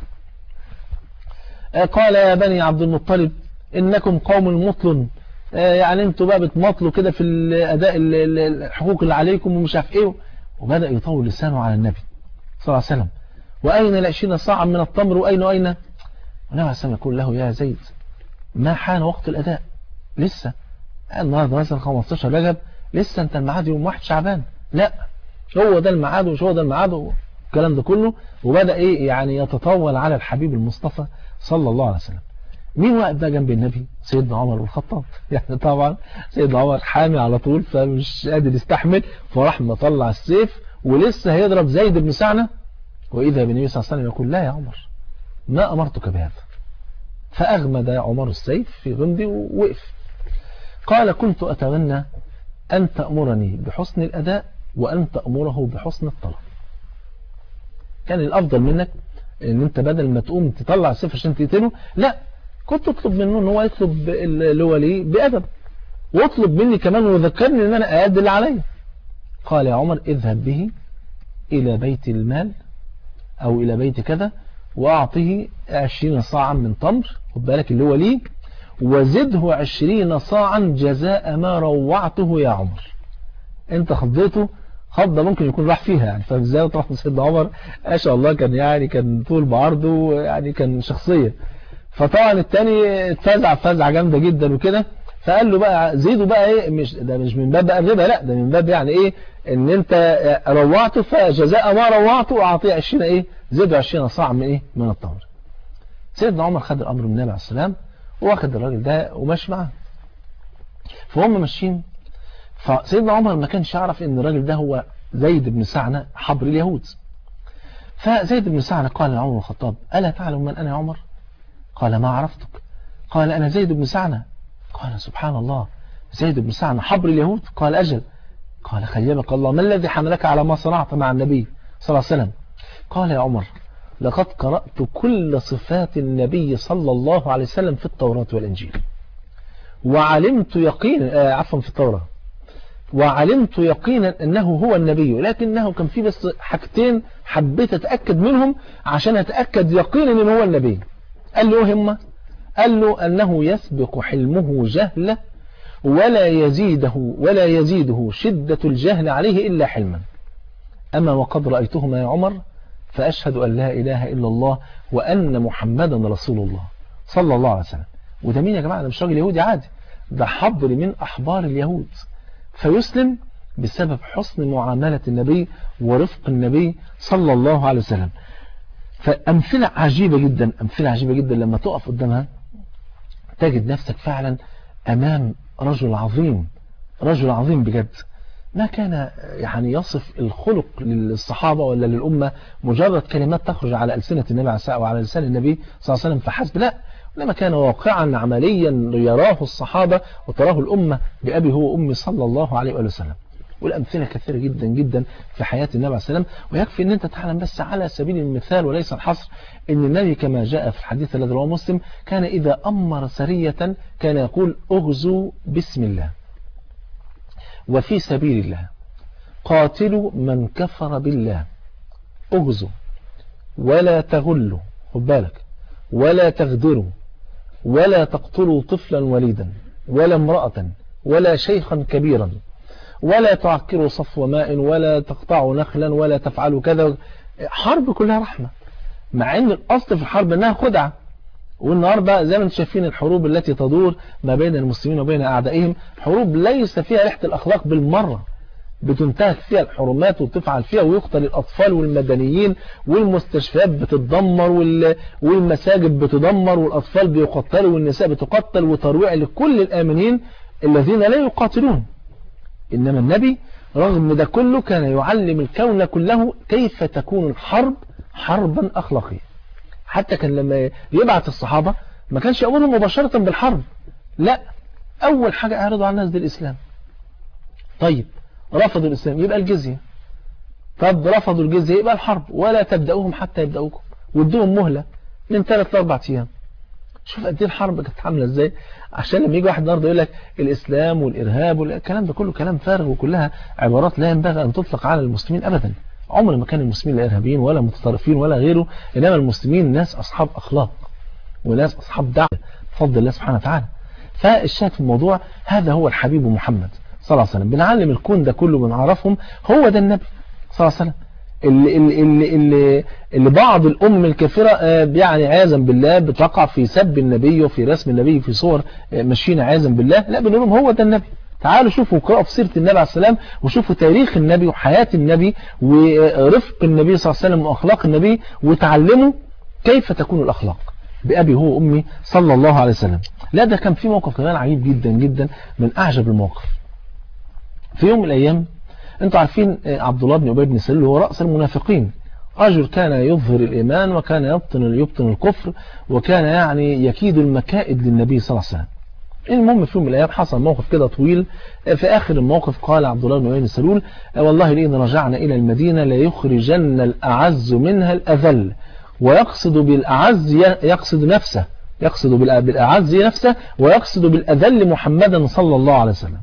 قال يا بني عبد المطلب انكم قوم مطل يعني انتوا بقى بتمطلوا كده في اداء الحقوق اللي عليكم ومش عارف ايه وبدأ يطول لسانه على النبي صلى الله عليه وسلم واين العشرين صاعا من التمر واين واين النبي عليه السلام يقول له يا زيد ما حان وقت الاداء لسه النهارده مثلا 15 رجب لسه انت الميعاد يوم 1 شعبان لا هو ده الميعاد ومش هو ده الميعاد والكلام ده كله وبدأ ايه يعني يتطاول على الحبيب المصطفى صلى الله عليه وسلم مين واقف بقى جنب النبي سيدنا عمر بن الخطاب يعني طبعا سيدنا عمر حامي على طول فمش قادر يستحمل فراح مطلع السيف ولسه هيضرب زيد بن سعنة وإذا بالنبي صلى الله عليه وسلم يقول لا يا عمر ما أمرتك بهذا فأغمد عمر السيف في غمدي ووقف قال كنت أتمنى أن تأمرني بحسن الأداء وأن تأمره بحسن الطلب كان الأفضل منك ان انت بدل ما تقوم تطلع السيف عشان تقتله لا كنت اطلب منه ان هو يطلب اللي هو ليه بأدب واطلب مني كمان وذكرني ان انا أأدي اللي عليا قال يا عمر اذهب به الى بيت المال او الى بيت كذا واعطه عشرين صاعا من تمر خد بالك اللي هو ليه وزده عشرين صاعا جزاء ما روعته يا عمر انت خضيته خضة ممكن يكون راح فيها يعني فاهم ازاي طبعا سيدنا عمر ما شاء الله كان يعني كان طول بعرضه يعني كان شخصية فطبعا التاني اتفزع فزعة جامدة جدا وكده فقال له بقى زيدوا بقى ايه مش ده مش من باب بقى الربا لا ده من باب يعني ايه ان انت روعته فجزاء ما روعته اعطيه 20 ايه زيدوا 20 صاع من ايه من التمر سيدنا عمر خد الامر من النبي عليه السلام واخد الراجل ده وماشي معاه فهم ماشيين فسيدنا عمر ما كانش يعرف ان الراجل ده هو زيد بن سعنة حبر اليهود فزيد بن سعنة قال لعمر بن الخطاب ألا تعلم من أنا يا عمر قال ما عرفتك قال أنا زيد بن سعنة قال سبحان الله زيد بن سعنة حبر اليهود قال أجل قال خيبك الله ما الذي حملك على ما صنعت مع النبي صلى الله عليه وسلم قال يا عمر لقد قرأت كل صفات النبي صلى الله عليه وسلم في التوراة والإنجيل وعلمت يقينا آه عفوا في التوراة وعلمت يقينا أنه هو النبي لكنه كان في بس حاجتين حبيت أتأكد منهم عشان أتأكد يقينا أنه هو النبي قال له هم قال له أنه يسبق حلمه جهلة ولا يزيده ولا يزيده شدة الجهل عليه إلا حلما أما وقد رأيتهما يا عمر فأشهد أن لا إله إلا الله وأن محمدا رسول الله صلى الله عليه وسلم وده مين يا جماعة ده مش راجل يهودي عادي ده حبر من أحبار اليهود فيسلم بسبب حسن معاملة النبي ورفق النبي صلى الله عليه وسلم فأمثلة عجيبة جدا أمثلة عجيبة جدا لما تقف قدامها تجد نفسك فعلا أمام رجل عظيم رجل عظيم بجد ما كان يعني يصف الخلق للصحابة ولا للأمة مجرد كلمات تخرج على ألسنة النبي عليه الصلاة وعلى لسان النبي صلى الله عليه وسلم فحسب لا لما كان واقعا عمليا يراه الصحابة وتراه الأمة بأبي هو أمي صلى الله عليه وآله وسلم والأمثلة كثيرة جدا جدا في حياة النبي عليه السلام ويكفي أن أنت تعلم بس على سبيل المثال وليس الحصر أن النبي كما جاء في الحديث الذي رواه مسلم كان إذا أمر سرية كان يقول أغزوا بسم الله وفي سبيل الله قاتلوا من كفر بالله اغزوا ولا تغلوا خد بالك ولا تغدروا ولا تقتلوا طفلا وليدا ولا امرأة ولا شيخا كبيرا ولا تعكروا صفو ماء ولا تقطعوا نخلا ولا تفعلوا كذا حرب كلها رحمة مع ان الاصل في الحرب انها خدعة والنهاردة زي ما انتم شايفين الحروب التي تدور ما بين المسلمين وبين أعدائهم حروب ليس فيها ريحة الأخلاق بالمرة بتنتهك فيها الحرمات وتفعل فيها ويقتل الأطفال والمدنيين والمستشفيات بتتدمر والمساجد بتدمر والأطفال بيقتلوا والنساء بتقتل وترويع لكل الآمنين الذين لا يقاتلون إنما النبي رغم ده كله كان يعلم الكون كله كيف تكون الحرب حربا أخلاقيا حتى كان لما يبعث الصحابة ما كانش يأمرهم مباشرة بالحرب لا أول حاجة أعرضوا على الناس دي الإسلام طيب رفضوا الإسلام يبقى الجزية طب رفضوا الجزية يبقى الحرب ولا تبدأوهم حتى يبدأوكم وادوهم مهلة من ثلاث لأربع أيام شوف قد ايه الحرب كانت عامله ازاي عشان لما يجي واحد النهارده يقول لك الاسلام والارهاب والكلام ده كله كلام فارغ وكلها عبارات لا ينبغي ان تطلق على المسلمين ابدا عمر ما كان المسلمين لا ارهابيين ولا متطرفين ولا غيره انما المسلمين ناس اصحاب اخلاق وناس اصحاب دعوه بفضل الله سبحانه وتعالى فالشاهد في الموضوع هذا هو الحبيب محمد صلى الله عليه وسلم بنعلم الكون ده كله بنعرفهم هو ده النبي صلى الله عليه وسلم اللي, اللي, اللي, اللي بعض الأم الكافرة يعني عياذا بالله بتقع في سب النبي وفي رسم النبي في صور ماشيين عياذا بالله لا بنقول لهم هو ده النبي تعالوا شوفوا قراءة في سيرة النبي عليه السلام وشوفوا تاريخ النبي وحياة النبي ورفق النبي صلى الله عليه وسلم وأخلاق النبي وتعلموا كيف تكون الأخلاق بأبي هو أمي صلى الله عليه وسلم لا ده كان في موقف كمان عجيب جدا جدا من أعجب المواقف في يوم من الأيام انتوا عارفين عبد الله بن أبي بن سلول هو رأس المنافقين رجل كان يظهر الإيمان وكان يبطن يبطن الكفر وكان يعني يكيد المكائد للنبي صلى الله عليه وسلم المهم في يوم من الأيام حصل موقف كده طويل في آخر الموقف قال عبد الله بن أبي بن سلول والله لئن رجعنا إلى المدينة ليخرجن الأعز منها الأذل ويقصد بالأعز يقصد نفسه يقصد بالأعز نفسه ويقصد بالأذل محمدا صلى الله عليه وسلم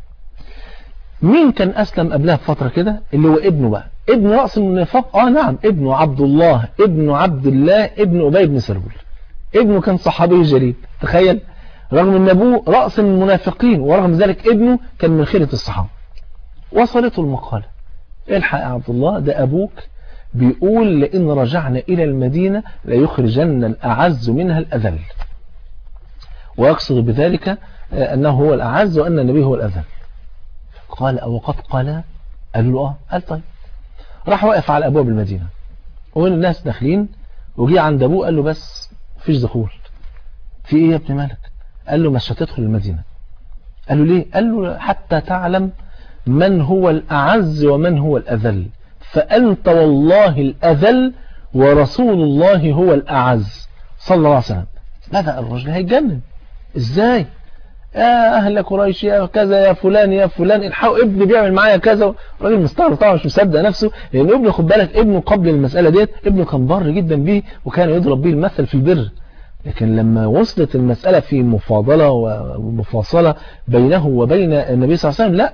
مين كان أسلم قبلها بفترة كده اللي هو ابنه بقى ابن رأس النفاق اه نعم ابنه عبد الله ابن عبد الله ابن أبي بن سلول ابنه كان صحابي جليل تخيل رغم ان ابوه رأس المنافقين ورغم ذلك ابنه كان من خيرة الصحابة وصلته المقالة الحق يا عبد الله ده أبوك بيقول لئن رجعنا إلى المدينة ليخرجن الأعز منها الأذل ويقصد بذلك أنه هو الأعز وأن النبي هو الأذل قال أو قد قال قال له آه قال طيب راح واقف على أبواب المدينة والناس داخلين وجي عند أبوه قال له بس مفيش دخول في إيه يا ابن مالك قال له مش هتدخل المدينة قال له ليه قال له حتى تعلم من هو الأعز ومن هو الأذل فأنت والله الأذل ورسول الله هو الأعز صلى الله عليه وسلم بدأ الرجل هيتجنن ازاي يا أهل قريش يا كذا يا فلان يا فلان الحقوا ابني بيعمل معايا كذا الراجل مستغرب طبعا مش مصدق نفسه لأن ابنه خد بالك ابنه قبل المسألة ديت ابنه كان بر جدا بيه وكان يضرب بيه المثل في البر لكن لما وصلت المسألة في مفاضلة ومفاصلة بينه وبين النبي صلى الله عليه وسلم لا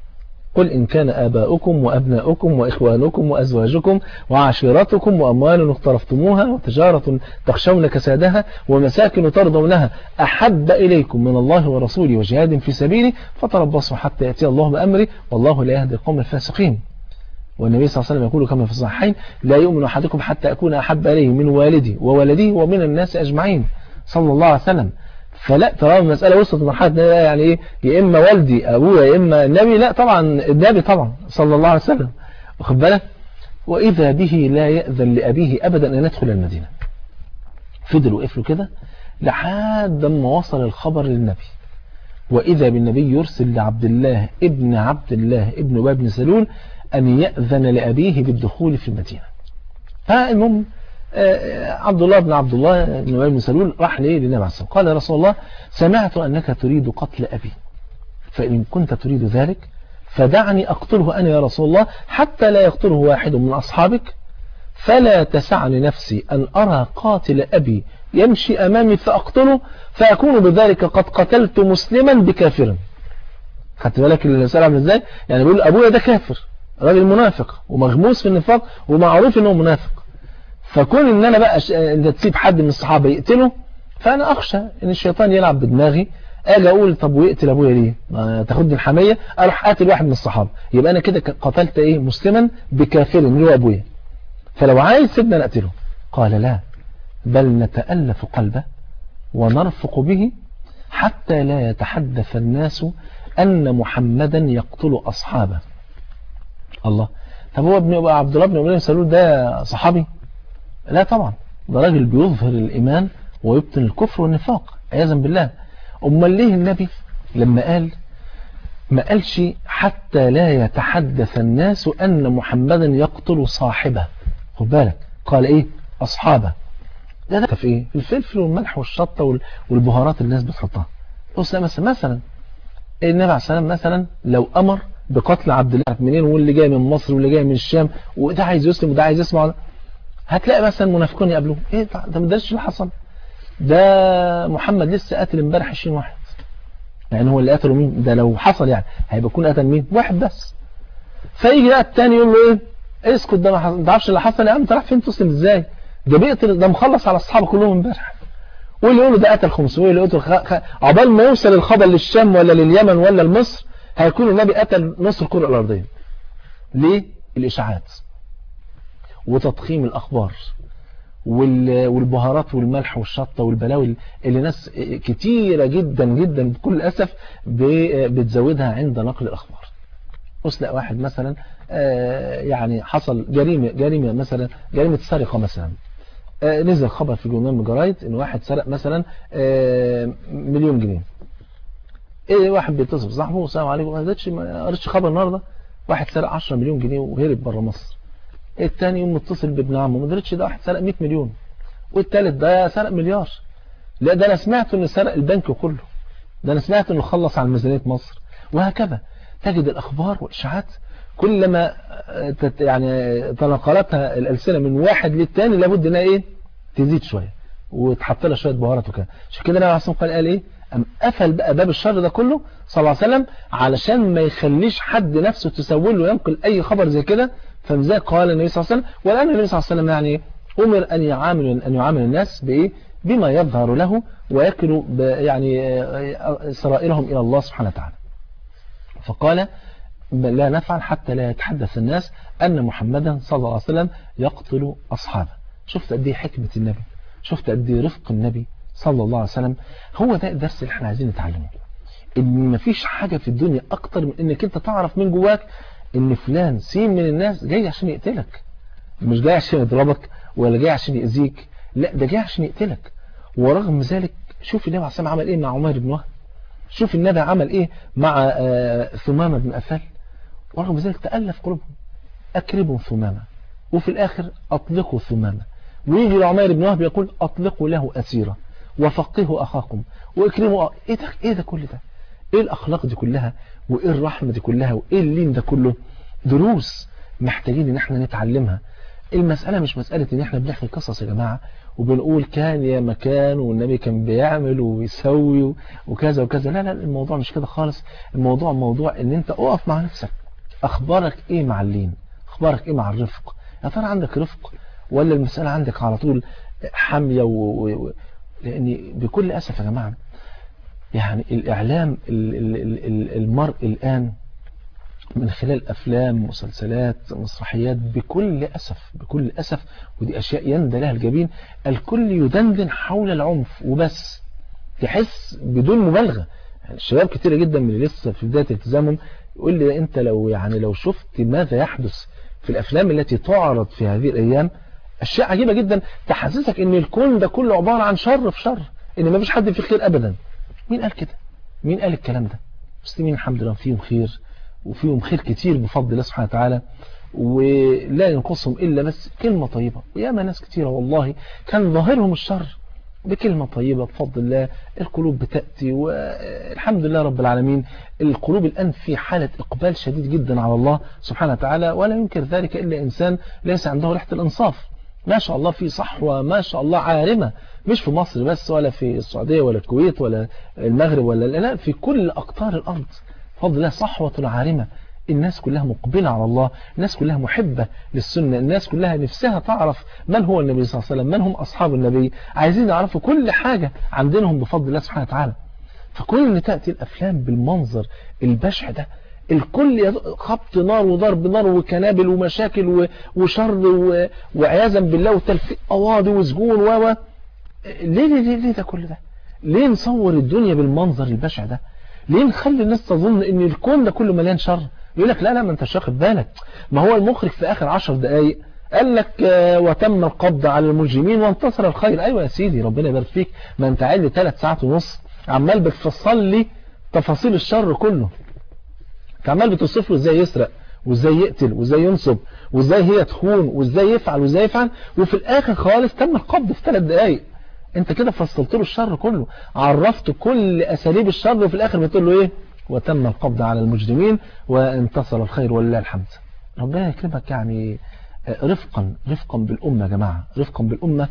قل إن كان آباؤكم وأبناؤكم وإخوانكم وأزواجكم وعشيرتكم وأموال اقترفتموها وتجارة تخشون كسادها ومساكن ترضونها أحب إليكم من الله ورسوله وجهاد في سبيله فتربصوا حتى يأتي الله بأمره والله لا يهدي القوم الفاسقين والنبي صلى الله عليه وسلم يقول كما في الصحيحين لا يؤمن أحدكم حتى أكون أحب إليه من والدي وولده ومن الناس أجمعين صلى الله عليه وسلم فلا ترى المسألة وصلت لمرحلة يعني ايه يا إما والدي أبويا يا إما النبي لا طبعا النبي طبعا صلى الله عليه وسلم واخد بالك وإذا به لا يأذن لأبيه أبدا أن يدخل المدينة فضل وقف له كده لحد ما وصل الخبر للنبي وإذا بالنبي يرسل لعبد الله ابن عبد الله ابن أبي بن سلول أن يأذن لأبيه بالدخول في المدينة فالمهم عبد الله بن عبد الله بن أبي بن سلول راح ليه للنبي عليه الصلاة قال يا رسول الله سمعت أنك تريد قتل أبي فإن كنت تريد ذلك فدعني أقتله أنا يا رسول الله حتى لا يقتله واحد من أصحابك فلا تسعني نفسي أن أرى قاتل أبي يمشي أمامي فأقتله فأكون بذلك قد قتلت مسلما بكافر خدت بالك الرسالة عامله ازاي يعني بيقول أبويا ده كافر راجل منافق ومغموس في النفاق ومعروف انه منافق فكون ان انا بقى ش... انت تسيب حد من الصحابه يقتله فانا اخشى ان الشيطان يلعب بدماغي اجي اقول طب ويقتل ابويا ليه ما تاخدني الحميه اروح قاتل واحد من الصحابه يبقى انا كده قتلت ايه مسلما بكافر اللي هو ابويا فلو عايز سيبنا نقتله قال لا بل نتالف قلبه ونرفق به حتى لا يتحدث الناس ان محمدا يقتل اصحابه الله طب هو ابن عبد الله بن ابي سلول ده صحابي لا طبعا ده راجل بيظهر الإيمان ويبطن الكفر والنفاق عياذا بالله أمال ليه النبي لما قال ما قالش حتى لا يتحدث الناس أن محمدا يقتل صاحبه خد بالك قال إيه أصحابه ده ده في إيه الفلفل والملح والشطة والبهارات اللي الناس بتحطها بص مثلا مثلا النبي عليه السلام مثلا لو أمر بقتل عبد الله منين واللي جاي من مصر واللي جاي من الشام وده عايز يسلم وده عايز يسمع هتلاقي مثلا منافقون يقابلوه ايه ده ما درش اللي حصل ده محمد لسه قاتل امبارح 20 واحد يعني هو اللي قتله مين ده لو حصل يعني هيبقى يكون قتل مين واحد بس فيجي بقى الثاني يقول له ايه اسكت ده ما تعرفش اللي حصل يا عم انت رايح فين تسلم ازاي ده بيقتل ده مخلص على اصحابه كلهم امبارح واللي يقول له ده قتل 500 واللي يقول خ... خ... عقبال ما يوصل الخبر للشام ولا لليمن ولا لمصر هيكون النبي قتل نص الكره الارضيه ليه الاشاعات وتضخيم الأخبار والبهارات والملح والشطة والبلاوي اللي ناس كتيرة جدا جدا بكل أسف بتزودها عند نقل الأخبار أسلق واحد مثلا يعني حصل جريمة جريمة مثلا جريمة سرقة مثلا نزل خبر في جورنال من الجرايد ان واحد سرق مثلا مليون جنيه ايه واحد بيتصل بصاحبه السلام عليكم ما قريتش ما قريتش خبر النهارده واحد سرق 10 مليون جنيه وهرب بره مصر الثاني يوم متصل بابن عمه ما درتش ده واحد سرق 100 مليون والثالث ده سرق مليار لا ده انا سمعت انه سرق البنك كله ده انا سمعت انه خلص على ميزانيه مصر وهكذا تجد الاخبار والاشاعات كلما يعني تنقلتها الالسنه من واحد للثاني لابد انها ايه تزيد شويه وتحط لها شويه بهارات وكده عشان كده النبي عليه الصلاه والسلام قال ايه أم قفل بقى باب الشر ده كله صلى الله عليه وسلم علشان ما يخليش حد نفسه تسول له ينقل اي خبر زي كده فلذلك قال النبي صلى الله عليه وسلم والان النبي صلى الله عليه وسلم يعني امر ان يعامل ان يعامل الناس بايه بما يظهر له ويكل يعني سرائرهم الى الله سبحانه وتعالى فقال لا نفعل حتى لا يتحدث الناس أن محمدا صلى الله عليه وسلم يقتل أصحابه شفت قد ايه حكمة النبي شفت قد ايه رفق النبي صلى الله عليه وسلم هو ده الدرس اللي احنا عايزين نتعلمه ان مفيش حاجة في الدنيا اكتر من انك انت تعرف من جواك ان فلان سين من الناس جاي عشان يقتلك مش جاي عشان يضربك ولا جاي عشان يأذيك لا ده جاي عشان يقتلك ورغم ذلك شوف النبي عليه الصلاة عمل ايه مع عمر بن وهب شوف النبي عمل ايه مع ثمامة بن أفل ورغم ذلك تألف قلوبهم أكرموا ثمامة وفي الآخر أطلقوا ثمامة ويجي لعمير بن وهب يقول أطلقوا له أسيرة وفقهوا أخاكم واكرموا إيه ده, إيه ده كل ده إيه الأخلاق دي كلها وإيه الرحمة دي كلها وإيه اللين ده كله دروس محتاجين إن احنا نتعلمها المسألة مش مسألة إن احنا بنحكي قصص يا جماعة وبنقول كان يا مكان والنبي كان بيعمل ويسوي وكذا وكذا لا لا الموضوع مش كده خالص الموضوع موضوع ان انت اقف مع نفسك اخبارك ايه مع اللين اخبارك ايه مع الرفق يا ترى عندك رفق ولا المسألة عندك على طول حامية و... و... لان بكل اسف يا جماعة يعني الاعلام المرء الان من خلال أفلام مسلسلات مسرحيات بكل أسف بكل أسف ودي أشياء يندى لها الجبين الكل يدندن حول العنف وبس تحس بدون مبالغة يعني الشباب كتير جدا من اللي لسه في بداية التزامهم يقول لي أنت لو يعني لو شفت ماذا يحدث في الأفلام التي تعرض في هذه الأيام أشياء عجيبة جدا تحسسك أن الكون ده كله عبارة عن شر في شر أن ما فيش حد فيه خير أبدا مين قال كده مين قال الكلام ده مسلمين الحمد لله فيهم خير وفيهم خير كتير بفضل الله سبحانه وتعالى ولا ينقصهم إلا بس كلمة طيبة وياما ناس كتيرة والله كان ظاهرهم الشر بكلمة طيبة بفضل الله القلوب بتأتي والحمد لله رب العالمين القلوب الآن في حالة إقبال شديد جدا على الله سبحانه وتعالى ولا ينكر ذلك إلا إنسان ليس عنده ريحة الإنصاف ما شاء الله في صحوة ما شاء الله عارمة مش في مصر بس ولا في السعودية ولا الكويت ولا المغرب ولا لا في كل أقطار الأرض بفضل الله صحوة عارمة الناس كلها مقبلة على الله الناس كلها محبة للسنة الناس كلها نفسها تعرف من هو النبي صلى الله عليه وسلم من هم أصحاب النبي عايزين يعرفوا كل حاجة عندهم بفضل الله سبحانه وتعالى فكل ان تأتي الأفلام بالمنظر البشع ده الكل خبط نار وضرب نار وكنابل ومشاكل وشر وعياذا بالله وتلفيق قواضي وسجون و ليه ليه ليه, ليه ده كل ده ليه نصور الدنيا بالمنظر البشع ده ليه نخلي الناس تظن ان الكون ده كله مليان شر يقول لك لا لا ما انتش واخد بالك ما هو المخرج في اخر عشر دقايق قال لك وتم القبض على المجرمين وانتصر الخير ايوه يا سيدي ربنا يبارك فيك ما انت قاعد لي ثلاث ساعات ونص عمال بتفصل لي تفاصيل الشر كله انت عمال بتوصف له ازاي يسرق وازاي يقتل وازاي ينصب وازاي هي تخون وازاي يفعل وازاي يفعل وفي الاخر خالص تم القبض في ثلاث دقايق انت كده فصلت له الشر كله عرفت كل اساليب الشر وفي الاخر بتقول له ايه وتم القبض على المجرمين وانتصر الخير ولله الحمد ربنا يكرمك يعني رفقا رفقا بالامه يا جماعه رفقا بالامه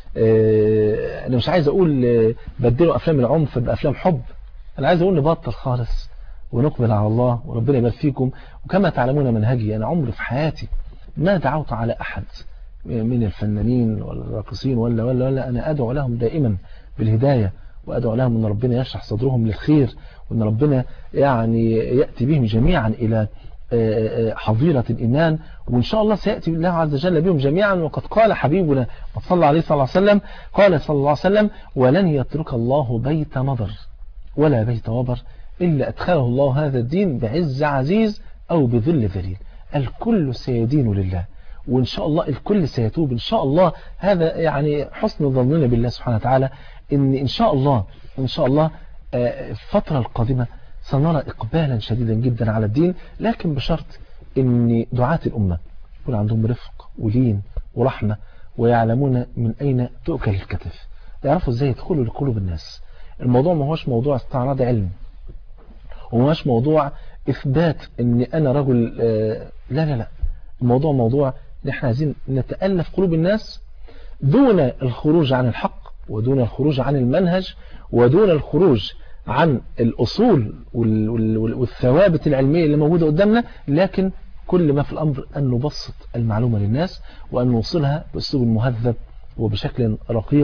انا مش عايز اقول بدلوا افلام العنف بافلام حب انا عايز اقول نبطل خالص ونقبل على الله وربنا يبارك فيكم وكما تعلمون منهجي انا عمري في حياتي ما دعوت على احد من الفنانين ولا الراقصين ولا ولا ولا أنا أدعو لهم دائما بالهداية وأدعو لهم أن ربنا يشرح صدرهم للخير وأن ربنا يعني يأتي بهم جميعا إلى حظيرة الإيمان وإن شاء الله سيأتي الله عز وجل بهم جميعا وقد قال حبيبنا صلى عليه صلى الله عليه وسلم قال صلى الله عليه وسلم ولن يترك الله بيت مضر ولا بيت وبر إلا أدخله الله هذا الدين بعز عزيز أو بذل ذليل الكل سيدين لله وإن شاء الله الكل سيتوب إن شاء الله هذا يعني حسن ظننا بالله سبحانه وتعالى إن إن شاء الله إن شاء الله الفترة القادمة سنرى إقبالا شديدا جدا على الدين لكن بشرط إن دعاة الأمة يكون عندهم رفق ولين ورحمة ويعلمون من أين تؤكل الكتف يعرفوا إزاي يدخلوا لقلوب الناس الموضوع ما هوش موضوع استعراض علم وما هوش موضوع إثبات إن أنا رجل لا لا لا الموضوع موضوع ان احنا عايزين نتألف قلوب الناس دون الخروج عن الحق ودون الخروج عن المنهج ودون الخروج عن الأصول والثوابت العلمية اللي موجودة قدامنا لكن كل ما في الأمر أن نبسط المعلومة للناس وأن نوصلها بأسلوب مهذب وبشكل رقيق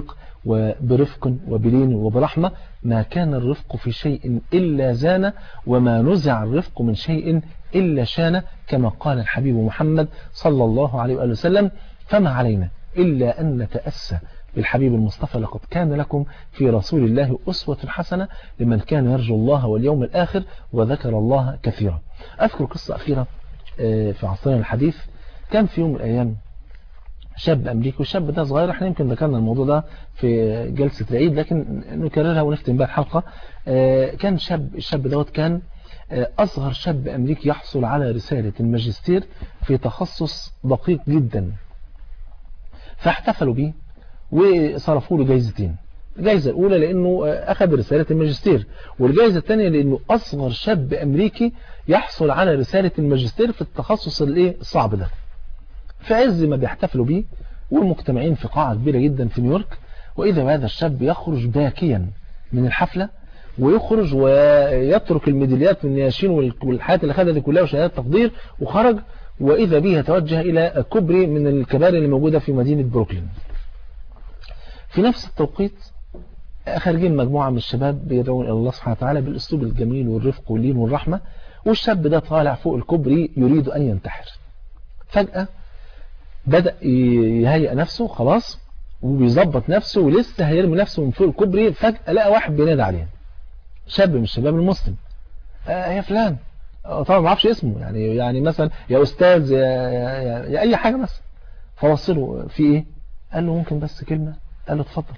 وبرفق وبلين وبرحمة ما كان الرفق في شيء إلا زان وما نزع الرفق من شيء إلا شان كما قال الحبيب محمد صلى الله عليه وآله وسلم فما علينا إلا أن نتأسى بالحبيب المصطفى لقد كان لكم في رسول الله أسوة حسنة لمن كان يرجو الله واليوم الآخر وذكر الله كثيرا أذكر قصة أخيرة في عصرنا الحديث كان في يوم من الأيام شاب أمريكي والشاب ده صغير احنا يمكن ذكرنا الموضوع ده في جلسة العيد لكن نكررها ونختم بها الحلقة كان شاب الشاب دوت كان أصغر شاب أمريكي يحصل على رسالة الماجستير في تخصص دقيق جدا فاحتفلوا به وصرفوا له جايزتين الجائزة الأولى لأنه أخذ رسالة الماجستير والجائزة الثانية لأنه أصغر شاب أمريكي يحصل على رسالة الماجستير في التخصص الايه الصعب ده في عز ما بيحتفلوا بيه والمجتمعين في قاعة كبيرة جدا في نيويورك وإذا هذا الشاب يخرج باكيا من الحفلة ويخرج ويترك الميداليات والنياشين والحاجات اللي خدها دي كلها وشهادات تقدير وخرج وإذا به يتوجه إلى كوبري من الكباري اللي موجودة في مدينة بروكلين في نفس التوقيت خارجين مجموعة من الشباب بيدعون إلى الله سبحانه وتعالى بالأسلوب الجميل والرفق واللين والرحمة والشاب ده طالع فوق الكوبري يريد أن ينتحر فجأة بدأ يهيئ نفسه خلاص وبيظبط نفسه ولسه هيرمي نفسه من فوق الكوبري فجأة لقى واحد بينادي عليه شاب من الشباب المسلم آه يا فلان طبعا ما اعرفش اسمه يعني يعني مثلا يا استاذ يا, يا, يا اي حاجه مثلا فوصله في ايه قال له ممكن بس كلمه قال له اتفضل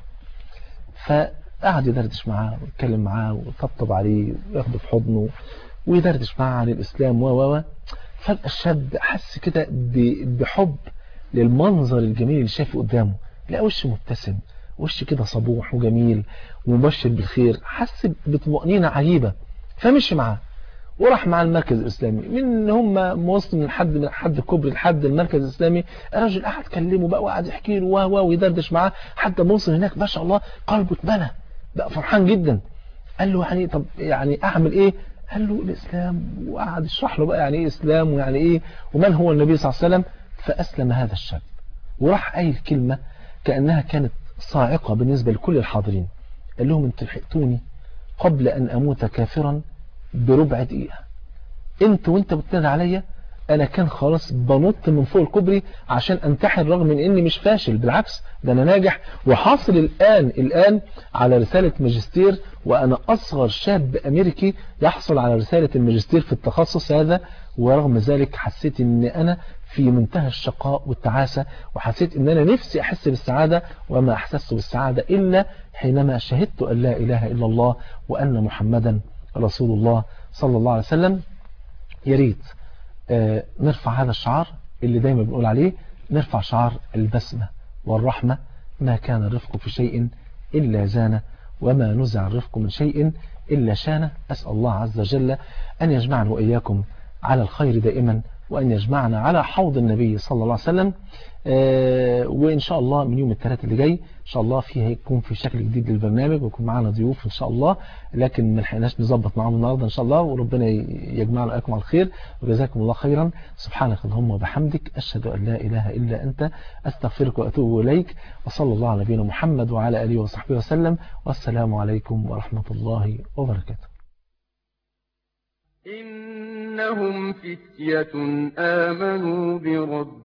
فقعد يدردش معاه ويتكلم معاه ويطبطب عليه وياخده في حضنه ويدردش معاه عن الاسلام و و فجاه الشاب حس كده بحب للمنظر الجميل اللي شايفه قدامه لقى وش مبتسم وش كده صبوح وجميل ومبشر بالخير حس بطمأنينة عجيبة فمشي معاه وراح مع المركز الإسلامي من هم موصل من حد من حد الكوبري لحد المركز الإسلامي الراجل قعد كلمه بقى وقعد يحكي له واه ويدردش معاه حتى ما وصل هناك ما شاء الله قلبه اتملى بقى فرحان جدا قال له يعني طب يعني اعمل ايه قال له الإسلام وقعد يشرح له بقى يعني ايه إسلام ويعني ايه ومن هو النبي صلى الله عليه وسلم فأسلم هذا الشاب وراح قايل كلمة كأنها كانت صاعقة بالنسبة لكل الحاضرين قال لهم انتوا لحقتوني قبل أن أموت كافرا بربع دقيقة انت وانت بتنادي عليا انا كان خلاص بنط من فوق الكوبري عشان انتحر رغم من اني مش فاشل بالعكس ده انا ناجح وحاصل الان الان على رسالة ماجستير وانا اصغر شاب امريكي يحصل على رسالة الماجستير في التخصص هذا ورغم ذلك حسيت ان انا في منتهى الشقاء والتعاسة وحسيت ان انا نفسي احس بالسعادة وما احسست بالسعادة الا حينما شهدت ان لا اله الا الله وان محمدا رسول الله صلى الله عليه وسلم يا ريت آه نرفع هذا الشعار اللي دايما بنقول عليه نرفع شعار البسمة والرحمة ما كان الرفق في شيء إلا زان وما نزع الرفق من شيء إلا شان أسأل الله عز وجل أن يجمعنا وإياكم على الخير دائما وأن يجمعنا على حوض النبي صلى الله عليه وسلم آه وإن شاء الله من يوم الثلاث اللي جاي إن شاء الله فيه هيكون في شكل جديد للبرنامج ويكون معنا ضيوف إن شاء الله لكن ما لحقناش نظبط معاهم النهارده إن شاء الله وربنا يجمعنا وإياكم على الخير وجزاكم الله خيرا سبحانك اللهم وبحمدك أشهد أن لا إله إلا أنت أستغفرك وأتوب إليك وصلى الله على نبينا محمد وعلى آله وصحبه وسلم والسلام عليكم ورحمة الله وبركاته إنهم فتية آمنوا برب